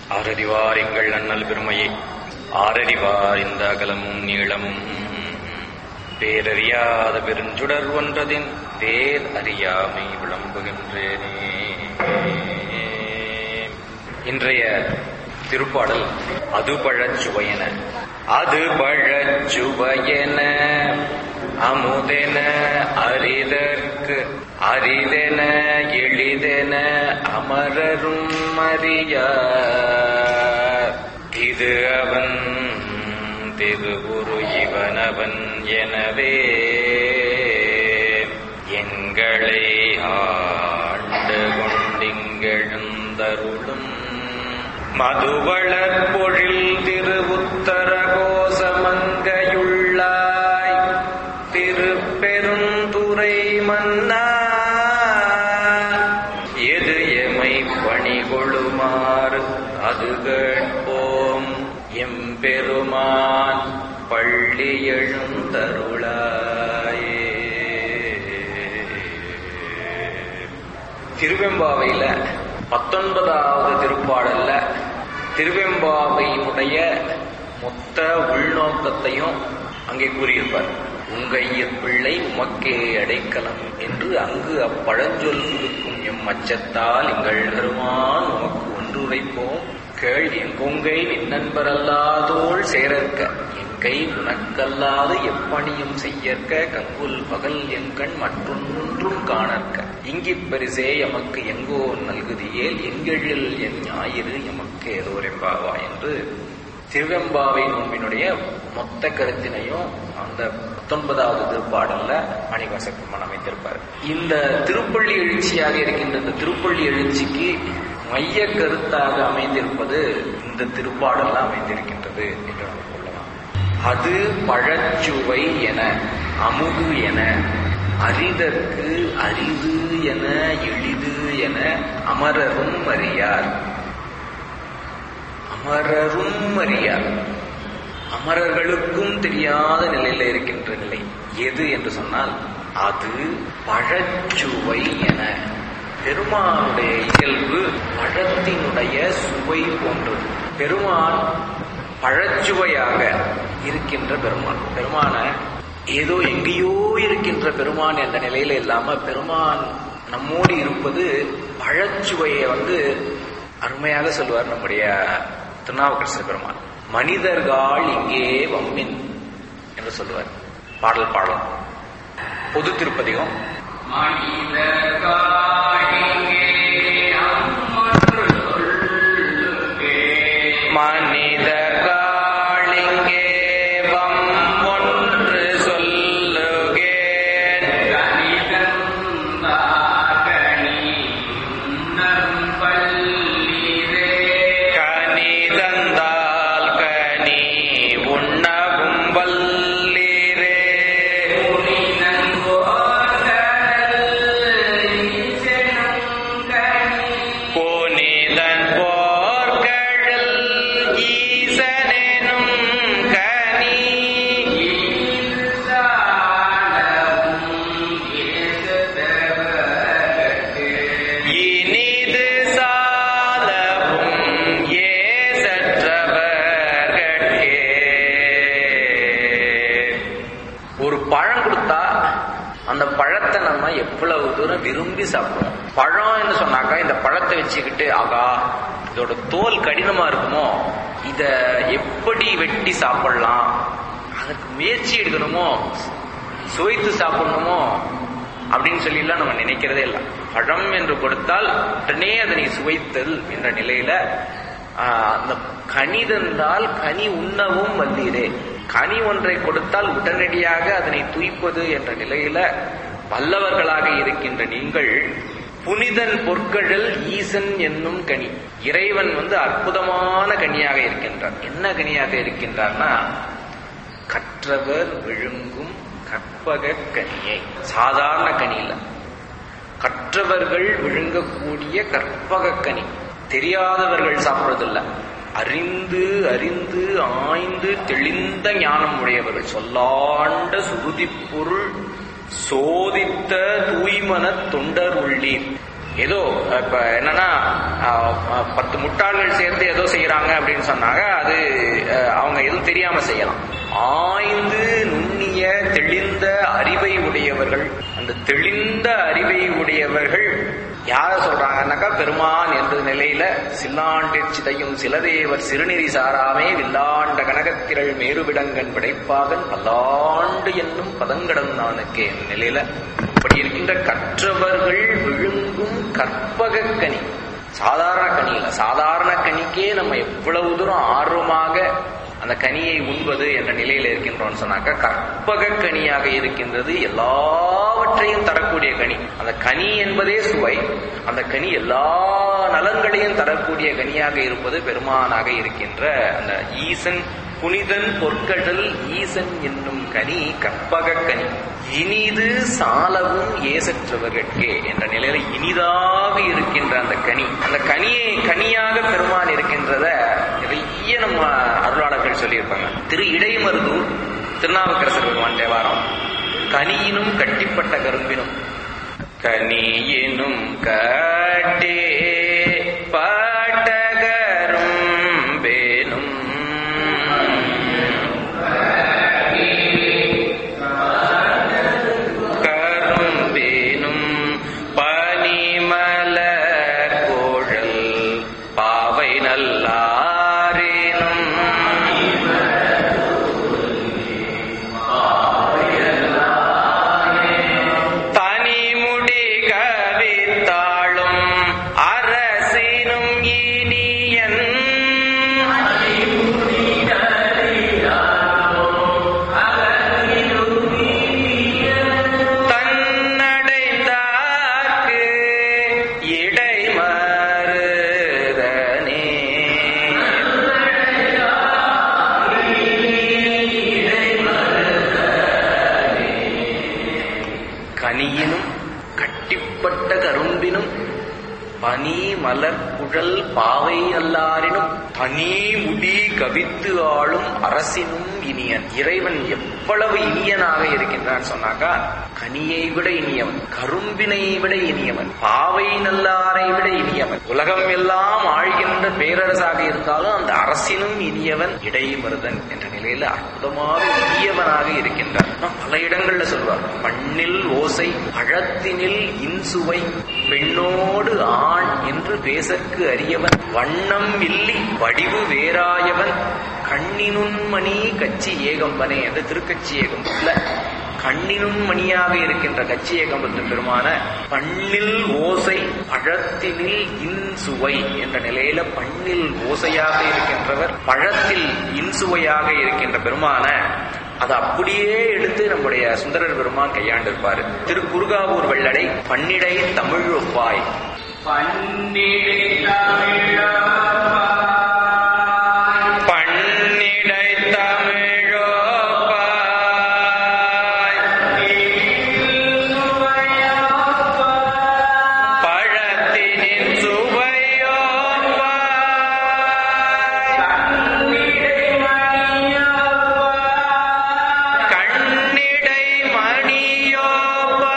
ஆரறிவார் எங்கள் அண்ணல் பெருமையை ஆரறிவார் இந்த அகலமும் நீளமும் பேரறியாத பெருஞ்சுடர் ஒன்றதின் பேர் அறியாமை விளம்புகின்றேனே இன்றைய திருப்பாடல் அது பழச்சுவையன அது பழச்சுவையன அமுதென அரிதற்கு அரிதென எளிதென அமரரும் அறியார் இது அவன் திருகுரு இவனவன் எனவே எங்களை ஆண்டு கொண்டிங்கெழுந்தருளும் மதுவளர் பொழில் திருவுத்தர கோசமங்கையுள்ளாய் திருப்பெருந்துறை மன்னா எது எமை பணிகொள்ளுமாறு அது கேட்போம் எம்பெருமான் பள்ளி எழுந்தருளாயே திருவெம்பாவையில பத்தொன்பதாவது திருப்பாடல்ல திருவெம்பாவையினுடைய மொத்த உள்நோக்கத்தையும் அங்கே கூறியிருப்பார் உங்கையர் பிள்ளை உமக்கே அடைக்கலம் என்று அங்கு அப்பழஞ்சொல் இருக்கும் எம் அச்சத்தால் எங்கள் பெருமான் உமக்கு ஒன்றுரைப்போம் கேள் என் கொங்கை நின்னன்பரல்லாதோள் சேரற்க என் கை உனக்கல்லாது எப்பணியும் செய்யற்க கங்குல் பகல் என் கண் மற்றொன்றும் காணற்க இங்கிப் பரிசே எமக்கு எங்கோ நல்குதியேல் எங்கெழில் என் ஞாயிறு எமக்கு ஏதோ ரெம்பாவா என்று திருவெம்பாவை நோன்பினுடைய மொத்த கருத்தினையும் அந்த பத்தொன்பதாவது திருப்பாடல்ல மணிவாசக்கம்மன் அமைத்திருப்பார் இந்த திருப்பள்ளி எழுச்சியாக இருக்கின்ற இந்த திருப்பள்ளி எழுச்சிக்கு மைய கருத்தாக அமைந்திருப்பது இந்த திருப்பாடல்ல அமைந்திருக்கின்றது என்று நாம் கொள்ளலாம் அது பழச்சுவை என அமுது என அரிதற்கு அரிது என எளிது என அமரரும் அறியார் அமரரும் அறியார் அமரர்களுக்கும் தெரியாத நிலையில இருக்கின்ற நிலை எது என்று சொன்னால் அது பழச்சுவை என பெருமானுடைய இயல்பு பழத்தினுடைய சுவை போன்றது பெருமான் பழச்சுவையாக இருக்கின்ற பெருமான் பெருமான ஏதோ எங்கேயோ இருக்கின்ற பெருமான் என்ற நிலையில இல்லாம பெருமான் நம்மோடு இருப்பது பழச்சுவையை வந்து அருமையாக சொல்லுவார் நம்முடைய திருநாவுக்கரசர் பெருமான் மனிதர்கள் இங்கே வம்மின் என்று சொல்லுவார் பாடல் பாடலாம் பொது திருப்பதிகம் மனிதர்காளிங்கே வம் ஒன்று சொல்லுகேன் கனிதந்தால் கனி உண்ணவும் வல்லீரே புனிதன் போர்கடல் ஈசனெனும் கனி இனிது சாலவும் ஏசற்றவர்கட்கே ஒரு பழம் கொடுத்தா அந்த பழத்தை நம்ம எவ்வளவு தூரம் விரும்பி சாப்பிடுவோம் பழம் என்று சொன்னாக்கா இந்த பழத்தை வச்சுக்கிட்டு ஆகா இதோட தோல் கடினமா இருக்குமோ இத எப்படி வெட்டி சாப்பிடலாம் அதுக்கு முயற்சி எடுக்கணுமோ சுவைத்து சாப்பிடணுமோ அப்படின்னு சொல்லிலாம் நம்ம நினைக்கிறதே இல்லை பழம் என்று கொடுத்தால் உடனே அதனை சுவைத்தல் என்ற நிலையில ஆஹ், அந்த கனி தந்தால் கனி உண்ணவும் வல்லீரே கனி ஒன்றை கொடுத்தால் உடனடியாக அதனை துய்ப்பது என்ற நிலையில வல்லவர்களாக இருக்கின்ற நீங்கள் புனிதன் பொற்கழல் ஈசன் என்னும் கனி இறைவன் வந்து அற்புதமான கனியாக இருக்கின்றார் என்ன கனியாக இருக்கின்றார்னா கற்றவர் விழுங்கும் கற்பக கனியை சாதாரண கனி இல்ல கற்றவர்கள் விழுங்கக்கூடிய கற்பக கனி தெரியாதவர்கள் சாப்பிடுறதில்ல அறிந்து அறிந்து ஆய்ந்து தெளிந்த ஞானம் உடையவர்கள் சொல்லாண்ட சுருதி பொருள் சோதித்த தூய்மன தொண்டர் உள்ளீர் ஏதோ இப்ப என்னன்னா அஹ், அஹ், பத்து முட்டாள்கள் சேர்ந்து ஏதோ செய்யறாங்க அப்படின்னு சொன்னாங்க அது அஹ், அவங்க எதுவும் தெரியாம செய்யலாம் ஆய்ந்து நுண்ணிய தெளிந்த அறிவை உடையவர்கள் அந்த தெளிந்த அறிவை உடையவர்கள் யார சொல்றாங்கன்னாக்கா பெருமான் என்ற நிலையில சில்லாண்டிற் சிதையும் சிலதேவர் சிறுநெறி சாராமே வில்லாண்ட கனகத்திரள் மேருவிடங்கன் படைப்பாகன் பல்லாண்டு என்னும் பதங்கடன் நானுக்கே என்ற நிலையில இப்படி இருக்கின்ற கற்றவர்கள் விழுங்கும் கற்பக கனி சாதாரண கனி இல்ல சாதாரண கனிக்கே நம்ம எவ்வளவு தூரம் ஆர்வமாக அந்த கனியை உண்பது என்ற நிலையில இருக்கின்றோம்னு சொன்னாக்க கற்பக கனியாக இருக்கின்றது எல்லாவற்றையும் தரக்கூடிய கனி அந்த கனி என்பதே சுவை அந்த கனி எல்லா நலன்களையும் தரக்கூடிய கனியாக இருப்பது பெருமானாக இருக்கின்ற அந்த ஈசன் புனிதன் பொற்கடல் ஈசன் என்னும் கனி கற்பக கனி இனிது சாலவும் ஏசற்றவர்கட்கே என்ற நிலையில இனிதாக இருக்கின்ற அந்த கனி அந்த கனியை கனியாக பெருமான் இருக்கின்றத நிறைய நம்ம அருளாளர்கள் சொல்லியிருப்பாங்க திரு இடைமருதூர் திருநாவுக்கரசர் பெருமான் தேவாரம் கனியினும் கட்டிப்பட்ட கரும்பினும் கனியினும் கட்டே பட்டகரும்பேனும் கரும்பேனும் பனிமலர் கோழல் பாவை நல்லாரேனும் தனிமுடி கவித்தாளும் அரசினும் இனியன் தன்னடைந்தார்க்கு இடைமருதனே கனியினும் கட்டிப்பட்ட கரும்பினும் பனி மலர் குழல் பாவை அல்லாரினும் தனி முடி கவித்து ஆளும் அரசினும் இனியன் இறைவன் எவ்வளவு இனியனாக இருக்கின்றான் சொன்னாக்கா கனியை விட இனியவன் கரும்பினை விட இனியவன் பாவை நல்லாரை விட இனியவன் உலகம் எல்லாம் ஆழ்கின்ற பேரரசாக இருந்தாலும் அந்த அரசினும் இனியவன் இடைமருதன் என்ற நிலையில அற்புதமாக இனியவனாக இருக்கின்றான் ஆனா, பல இடங்கள்ல சொல்வார் பண்ணில் ஓசை பழத்தினில் இன்சுவை பெண்ணோடு ஆண் என்று பேசற்கு அறியவன் வண்ணம் இல்லி வடிவு வேறாயவன் கண்ணினுண்மணி கச்சி ஏகம்பனே என்று திருக்கச்சி ஏகம்பத்துல கண்ணினும் மணியாக இருக்கின்ற கச்சி ஏகம்பத்து பெருமான பண்ணில் ஓசை பழத்தினில் இன்சுவை என்ற நிலையில பண்ணில் ஓசையாக இருக்கின்றவர் பழத்தில் இன்சுவையாக இருக்கின்ற பெருமான அதை அப்படியே எடுத்து நம்முடைய சுந்தரர் பெருமான் கையாண்டிருப்பாரு திரு குருகாவூர் வெள்ளடை பன்னிடை தமிழ் ஒப்பாய் பன்னிடை தமிழோப்பாய் பழத்தினின் சுவையோப்பாய் கண்ணிடை மணியோப்பாய்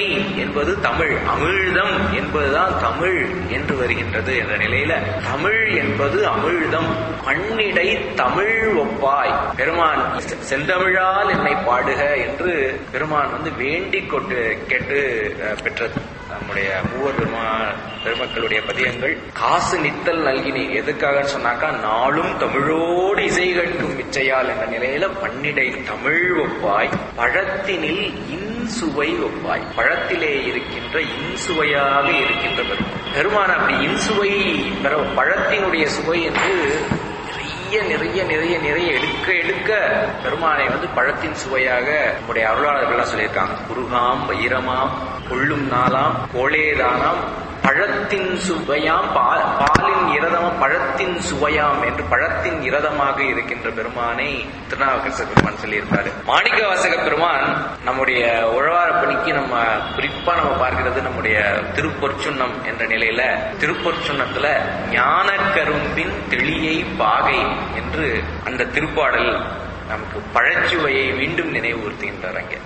என்பது தமிழ் அமிழ்தம் என்பதுதான் தமிழ் என்று வருகின்றது என்ற நிலையில தமிழ் என்பது அமிழ்தம் பண்ணிடை தமிழ் ஒப்பாய் பெருமான் செந்தமிழால் என்னை பாடுக என்று பெருமான் வந்து வேண்டிக் கொண்டு கேட்டு அஹ், பெற்றது நம்முடைய மூவர் பெருமா பெருமக்களுடைய பதியங்கள் காசு நித்தல் நல்கினி எதுக்காக சொன்னாக்கா நாளும் தமிழோடு இசை கேட்கும் மிச்சையால் என்ற நிலையில பன்னிடை தமிழ் ஒப்பாய் பழத்தினில் இன்சுவை ஒப்பாய் பழத்திலே இருக்கின்ற இன்சுவையாக இருக்கின்ற பெருமான் பெருமான் அப்படி இன்சுவை பெற பழத்தினுடைய சுவை என்று நிறைய நிறைய நிறைய நிறைய எடுக்க எடுக்க பெருமானை வந்து பழத்தின் சுவையாக நம்முடைய அருளாளர்கள்லாம் சொல்லியிருக்காங்க குருகாம் வைரமாம் கொள்ளும் நாளாம் கோளேதானாம் பழத்தின் சுவையாம் பா- பாலின் இரதமாம் பழத்தின் சுவையாம் என்று பழத்தின் இரதமாக இருக்கின்ற பெருமானை திருநாவுக்கரச பெருமான் சொல்லியிருப்பாரு மாணிக்க வாசக பெருமான் நம்முடைய உழவார பணிக்கு நம்ம குறிப்பா நம்ம பார்க்கிறது நம்முடைய திருப்பொற்சுன்னம் என்ற நிலையில திருப்பொற்சுன்னத்துல ஞான கரும்பின் தெளியை பாகை என்று அந்த திருப்பாடல் நமக்கு பழச்சுவையை மீண்டும் நினைவுறுத்துகின்றார் அங்கே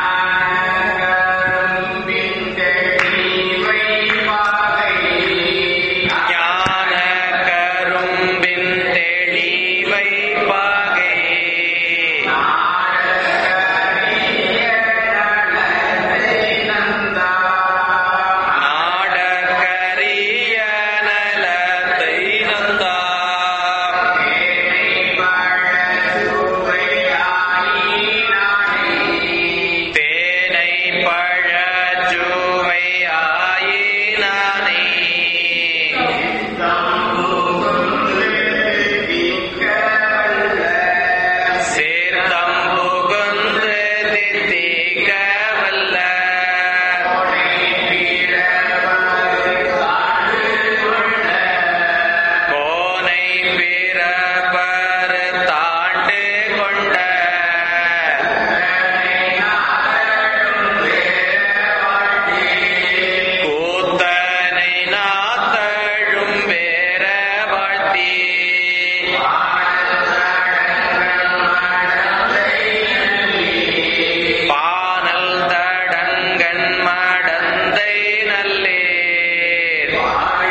ஞான கரும்பின் தெளிவை பாகை நாடகரிய நலத்தை நந்தா தேனை பழச்சுவை ஆயினானே சேர்த்தம் புகுந்து தித்திக்க வல்ல கோனை பிறப்பர் தாண்டு கொண்ட கூத்தனை நாத்தழும் வேற வாழ்த்தி பானல் தடங்கன் மடந்தை நல்லேர்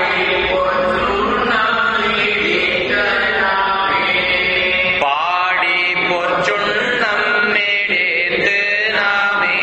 பாடி பொற்சுண்ணம் மேடேத்து நாமே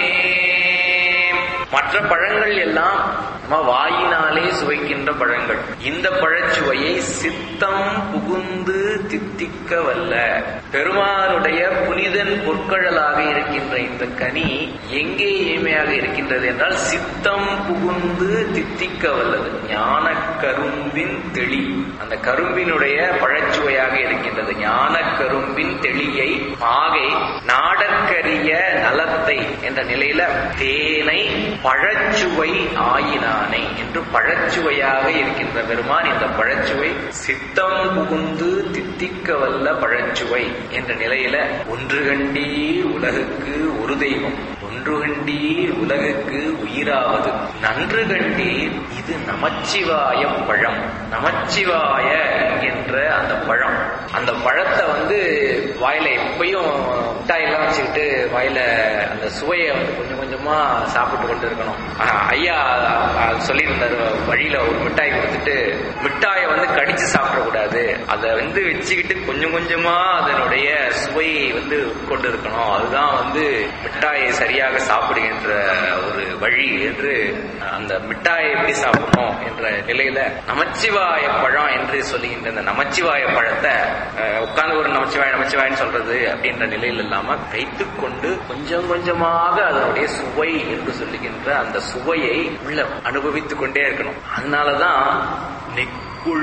மற்ற பழங்கள் எல்லாம் நம்ம வாயினாலே சுவைக்கின்ற பழங்கள் இந்த பழச்சுவையை சித்தம் புகுந்து தித்திக்க வல்ல பெருமானுடைய புனிதன் பொற்கழலாக இருக்கின்ற இந்த கனி எங்கே இனிமையாக இருக்கின்றது என்றால் சித்தம் புகுந்து தித்திக்க வல்லது ஞான கரும்பின் தெளி அந்த கரும்பினுடைய பழச்சுவையாக இருக்கின்றது ஞான கரும்பின் தெளியை பாகை நாடற்கரிய நலத்தை என்ற நிலையில தேனை பழச்சுவை ஆயினானை என்று பழச்சுவையாக இருக்கின்ற பெருமான் இந்த பழச்சுவை சித்தம் புகுந்து தித்திக்க வல்ல பழச்சுவை என்ற நிலையில ஒன்று கண்டீர் உலகுக்கு ஒரு தெய்வம் ஒன்று கண்டீர் உலகுக்கு உயிராவது நன்று கண்டீர் இது நமச்சிவாய பழம் நமச்சிவாய என்கின்ற அந்த பழம் அந்த பழத்தை வந்து வாயில எப்பயும் மிட்டாயெல்லாம் வச்சுக்கிட்டு வாயில அந்த சுவையை வந்து கொஞ்சம் கொஞ்சமா சாப்பிட்டு கொண்டு இருக்கணும் ஆஹ் ஐயா அஹ், சொல்லியிருந்தாரு வழியில ஒரு மிட்டாய் கொடுத்துட்டு மிட்டாயை வந்து கடிச்சு சாப்பிடக்கூடாது அதை வந்து வச்சுக்கிட்டு கொஞ்சம் கொஞ்சமா அதனுடைய சுவையை வந்து கொண்டு இருக்கணும் அதுதான் வந்து மிட்டாயை சரியாக சாப்பிடுகின்ற ஒரு வழி என்று அந்த மிட்டாயை எப்படி சாப்பிடணும் என்ற நிலையில நமச்சிவாய பழம் என்று சொல்லுகின்ற இந்த நமச்சிவாய பழத்தை உட்கார்ந்து ஒரு நமச்சிவாய நமச்சிவாயன்னு சொல்றது அப்படின்ற நிலையில் இல்லாம வைத்துக் கொண்டு கொஞ்சம் கொஞ்சமாக அதனுடைய சுவை என்று சொல்லுகின்ற அந்த சுவையை உள்ள அனுபவித்துக் கொண்டே இருக்கணும் அதனாலதான் நெக்குள்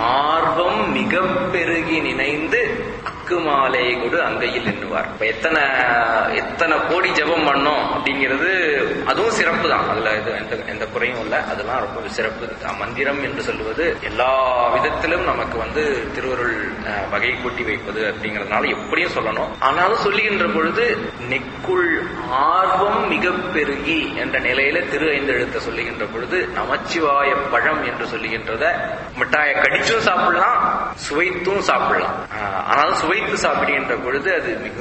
ஆர்வம் மிக பெருகி நினைந்து அக்கு மாலை கொடு அங்கையில் எண்ணுவார் இப்ப எத்தனை எத்தனை கோடி ஜெபம் பண்ணோம் அப்படிங்கிறது அதுவும் சிறப்பு தான் அதுல இது எந்த எந்த குறையும் இல்லை அதெல்லாம் ரொம்ப சிறப்பு அஹ் மந்திரம் என்று சொல்லுவது எல்லா விதத்திலும் நமக்கு வந்து திருவருள் அஹ், வகை கூட்டி வைப்பது அப்படிங்கறதுனால எப்படியும் சொல்லணும் ஆனாலும் சொல்லுகின்ற பொழுது நெக்குள் ஆர்வம் மிக பெருகி என்ற நிலையில திரு ஐந்தெழுத்த சொல்லுகின்ற பொழுது நமச்சிவாய பழம் என்று சொல்லுகின்றத மிட்டாயை கடிச்சும் சாப்பிடலாம் சுவைத்தும் சாப்பிடலாம் ஆஹ் ஆனாலும் சுவைத்து சாப்பிடுகின்ற பொழுது அது மிகுந்த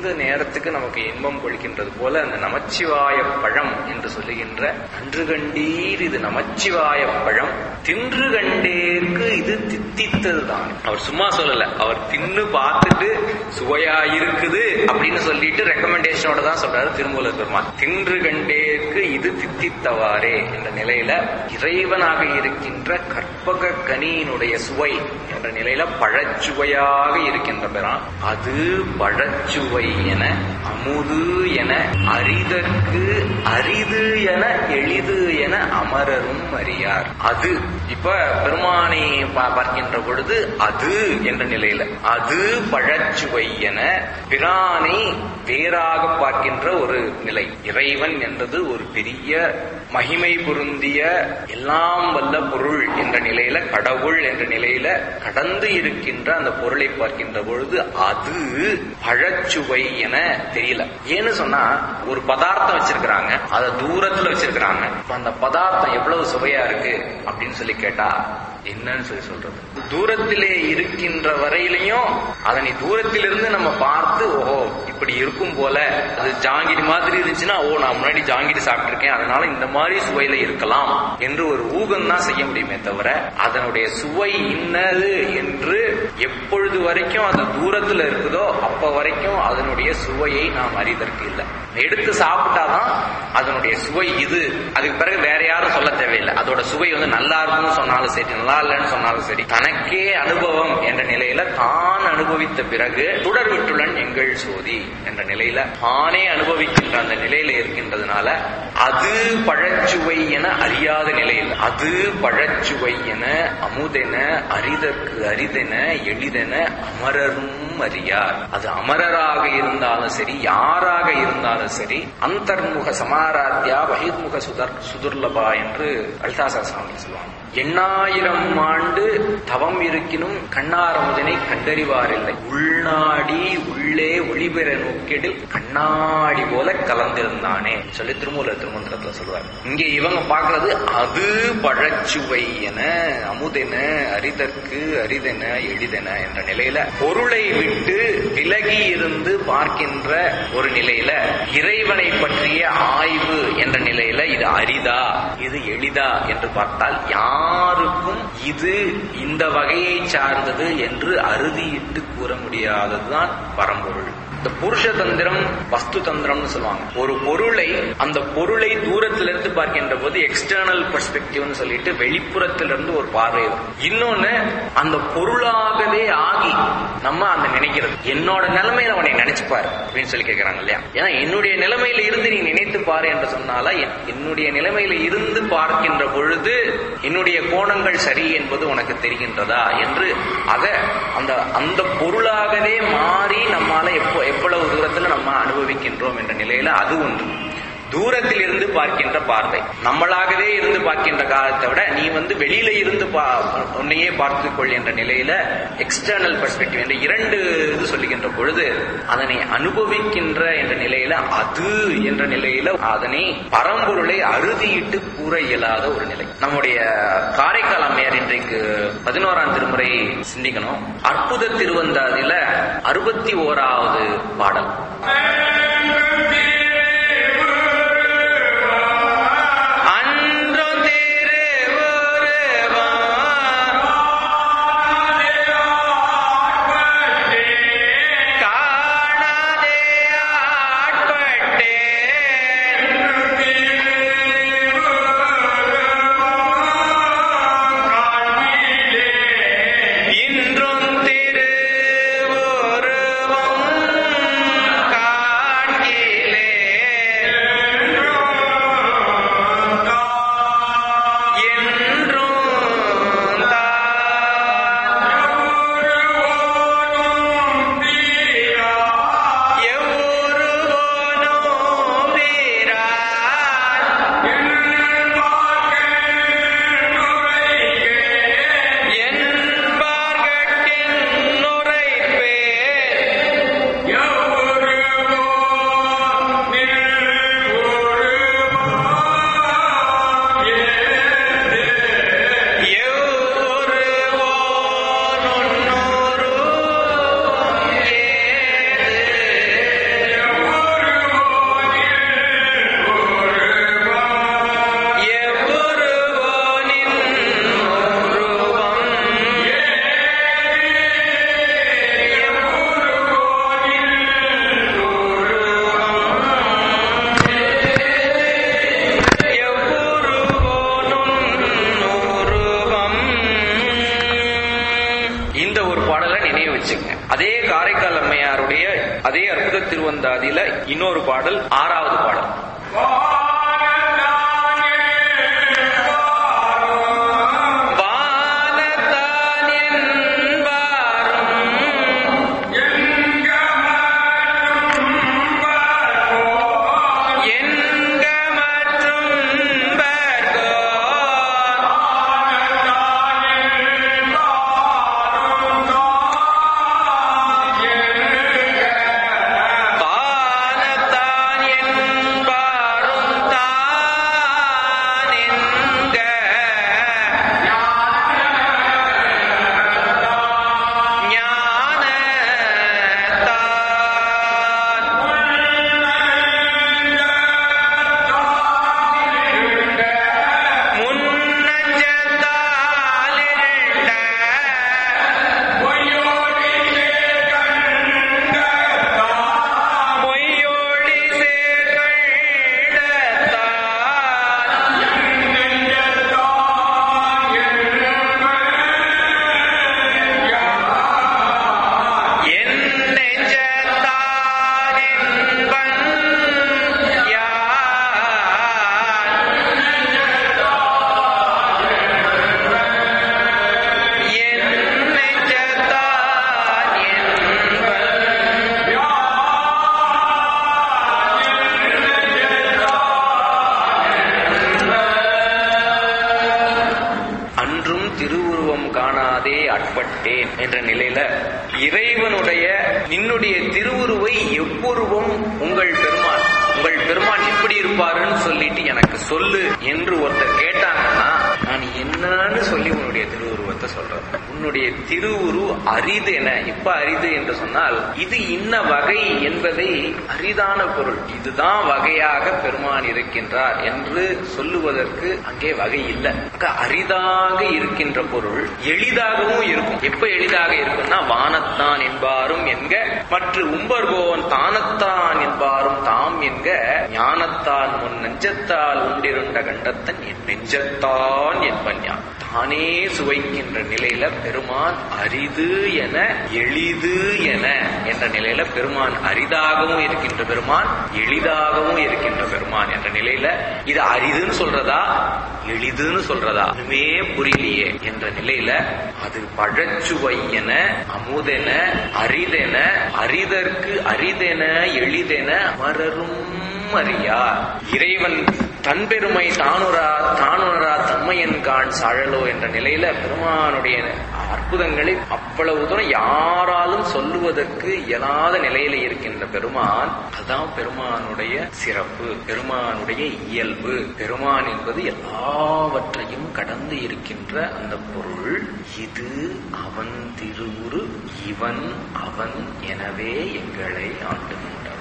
எந்த நேரத்துக்கு நமக்கு இன்பம் கொள்கின்றது போல அந்த நமச்சிவாய பழம் என்று சொல்லுகின்ற நன்று கண்டீர் இது நமச்சிவாய பழம் தின்று கண்டேற்கு இது தித்தித்ததுதான் அவர் சும்மா சொல்லல அவர் தின்னு பார்த்துட்டு சுவையா இருக்குது அப்படின்னு சொல்லிட்டு ரெக்கமெண்டேஷனோட தான் சொல்றாரு திருமூலர் பெருமான் தின்று கண்டேற்கு இது தித்தித்தவாறே என்ற நிலையில இறைவனாக இருக்கின்ற கற்பக கனியினுடைய சுவை என்ற நிலையில பழச்சுவையாக இருக்கின்ற பெறான் அது பழச்சுவை என அமுது என அரிதற்கு அரிது என எளிது என அமரரும் அறியார் அது இப்ப பெருமானை பா- பார்க்கின்ற பொழுது அது என்ற நிலையில அது பழச்சுவை என பிரானை வேறாக பார்க்கின்ற ஒரு நிலை இறைவன் என்றது ஒரு பெரிய மகிமை பொருந்திய எல்லாம் வல்ல பொருள் என்ற நிலையில கடவுள் என்ற நிலையில கடந்து இருக்கின்ற அந்த பொருளை பார்க்கின்ற பொழுது அது பழச்சுவை என தெரியல ஏன்னு சொன்னா ஒரு பதார்த்தம் வச்சிருக்கிறாங்க அதை தூரத்துல வச்சிருக்கிறாங்க இப்ப அந்த பதார்த்தம் எவ்வளவு சுவையா இருக்கு அப்படின்னு சொல்லி கேட்டா என்னன்னு சொல்லி சொல்றது தூரத்திலே இருக்கின்ற வரையிலையும் அதனை தூரத்திலிருந்து நம்ம பார்த்து ஓஹோ இப்படி இருக்கும் போல அது ஜாங்கிரி மாதிரி இருந்துச்சுன்னா ஓ நான் முன்னாடி ஜாங்கிரி சாப்பிட்டிருக்கேன் அதனால இந்த மாதிரி சுவையில இருக்கலாம் என்று ஒரு ஊகம் தான் செய்ய முடியுமே தவிர அதனுடைய சுவை இன்னது என்று எப்பொழுது வரைக்கும் அது தூரத்துல இருக்குதோ அப்ப வரைக்கும் அதனுடைய சுவையை நாம் அறிதற்கு இல்லை எடுத்து சாப்பிட்டாதான் அதனுடைய சுவை இது அதுக்கு பிறகு வேற யாரும் சொல்ல தேவையில்லை அதோட சுவை வந்து நல்லா இருக்கும்னு சொன்னாலும் சரி நல்லா இல்லைன்னு சொன்னாலும் சரி தனக்கே அனுபவம் என்ற நிலையில தான் அனுபவித்த பிறகு சுடர் விட்டுடன் எங்கள் சோதி என்ற நிலையில தானே அனுபவிக்கின்ற அந்த நிலையில இருக்கின்றதுனால அது பழச்சுவை என அறியாத நிலையில் அது பழச்சுவை என அமுதென அரிதற்கு அரிதென எளிதென அமரரும் அறியார் அது அமரராக இருந்தாலும் சரி யாராக இருந்தாலும் சரி அந்தர்முக சமாராத்யா பகிர்முக சுதர் சுதுர்லபா என்று லலிதாசா சாமி சொல்லுவாங்க எண்ணாயிரம் ஆண்டு தவம் இருக்கினும் கண்ணாரமுதனை கண்டறிவாரில்லை உள்நாடி உள்ளே ஒளிபெற நோக்கிடில் கண்ணாடி போல கலந்திருந்தானே சொல்லி திருமூல திருமந்திரத்துல சொல்லுவார் இங்கே இவங்க பார்க்கிறது அது பழச்சுவை என அமுதென அரிதற்கு அரிதென எளிதென என்ற நிலையில பொருளை விட்டு விலகி இருந்து பார்க்கின்ற ஒரு நிலையில இறைவனை பற்றிய ஆய்வு என்ற நிலையில இது அரிதா இது எளிதா என்று பார்த்தால் யாருக்கும் இது இந்த வகையை சார்ந்தது என்று அறுதியிட்டு கூற முடியாததுதான் பரம்பொருள் இந்த புருஷ தந்திரம் வஸ்து தந்திரம்னு சொல்லுவாங்க ஒரு பொருளை அந்த பொருளை தூரத்திலிருந்து பார்க்கின்ற போது எக்ஸ்டர்னல் பெர்ஸ்பெக்டிவ்னு சொல்லிட்டு வெளிப்புறத்திலிருந்து ஒரு பார்வை வரும் இன்னொன்னு அந்த பொருளாகவே ஆகி நம்ம அந்த நினைக்கிறது என்னோட நிலைமையில அவனை நினைச்சு பாரு அப்படின்னு சொல்லி கேட்கறாங்க இல்லையா ஏன்னா என்னுடைய நிலைமையில இருந்து நீ நினைத்து பாரு என்று சொன்னால என்- என்னுடைய நிலைமையில இருந்து பார்க்கின்ற பொழுது என்னுடைய கோணங்கள் சரி என்பது உனக்கு தெரிகின்றதா என்று அத அந்த அந்த பொருளாகவே மாறி நம்மால எப்போ எவ்வளவு தூரத்துல நம்ம அனுபவிக்கின்றோம் என்ற நிலையில அது ஒன்று தூரத்தில் இருந்து பார்க்கின்ற பார்வை நம்மளாகவே இருந்து பார்க்கின்ற காலத்தை விட நீ வந்து வெளியில இருந்து பா உன்னையே பார்த்துக் கொள் என்ற நிலையில எக்ஸ்டர்னல் பெர்ஸ்பெக்டிவ் என்ற இரண்டு இது சொல்லுகின்ற பொழுது அதனை அனுபவிக்கின்ற என்ற நிலையில அது என்ற நிலையில அதனை பரம்பொருளை அறுதியிட்டு கூற இயலாத ஒரு நிலை நம்முடைய காரைக்கால் அம்மையார் இன்றைக்கு பதினோராம் திருமுறை சிந்திக்கணும் அற்புத திருவந்தாதில அறுபத்தி ஓராவது பாடல் அன்று திருவுருவா காணாதே ஆட்பட்டேன் இன்றும் திருவுருவம் காணாதே அதே அற்புத திருவந்தாதியில இன்னொரு பாடல் ஆறாவது பாடல் வானத்தான் என்பாரும் என்க மற்றும் பர்கோ பானத்தான் என்பாரும் தான் என்க ஞானத்தான் முன்னஞ்சத்தாலிருண்ட பொய்யோடி சேர்கண்டத்தான் என் நெஞ்சத்தான் என்பன் யான் என் நெஞ்சத்தான் என்பன் அன்றும் திருவுருவம் காணாதே அட்பட்டேன் என்ற நிலையில இறைவனுடைய நின்னுடைய திருவுருவை எவ்வுருவம் உங்கள் பெருமான் உங்கள் பெருமான் எப்படி இருப்பாருன்னு சொல்லிட்டு எனக்கு சொல்லு என்று ஒருத்தர் கேட்டாங்கன்னா நான் என்னன்னு சொல்லி உன்னுடைய திருவுருவத்தை சொல்றேன் உன்னுடைய திருவுரு அரிது என எப்ப அரிது என்று சொன்னால் இது இன்ன வகை என்பதை அரிதான பொருள் இதுதான் வகையாக பெருமான் இருக்கின்றார் என்று சொல்லுவதற்கு அங்கே வகை இல்லை ஆக அரிதாக இருக்கின்ற பொருள் எளிதாகவும் இருக்கும் எப்ப எளிதாக இருக்கும்னா வானத்தான் என்பாரும் என்க மற்ற உம்பர்கோவன் தானத்தான் என்பாரும் தாம் என்க ஞானத்தான் முன் நெஞ்சத்தால் உண்டிருண்ட கண்டத்தன் என் நெஞ்சத்தான் என்பன் யான் தானே சுவைக்கின்ற நிலையில பெருமான் அரிது என எளிது என என்ற நிலையில பெருமான் அரிதாகவும் இருக்கின்ற பெருமான் எளிதாகவும் இருக்கின்ற பெருமான் என்ற நிலையில இது அரிதுன்னு சொல்றதா எளிதுன்னு சொல்றதா ஒண்ணுமே புரியலையே என்ற நிலையில அது பழச்சுவை என அமுதென அரிதென அரிதற்கு அரிதென எளிதென அமரரும் அறியார் இறைவன் தன் பெருமை தானுரா தானுரா தம்மையன் காண் சாழலோ என்ற நிலையில பெருமானுடைய அற்புதங்களை அவ்வளவு தூரம் யாராலும் சொல்லுவதற்கு இயலாத நிலையில இருக்கின்ற பெருமான் அதுதான் பெருமானுடைய சிறப்பு பெருமானுடைய இயல்பு பெருமான் என்பது எல்லாவற்றையும் கடந்து இருக்கின்ற அந்த பொருள் இது அவன் திருவுரு இவன் அவன் எனவே எங்களை ஆண்டு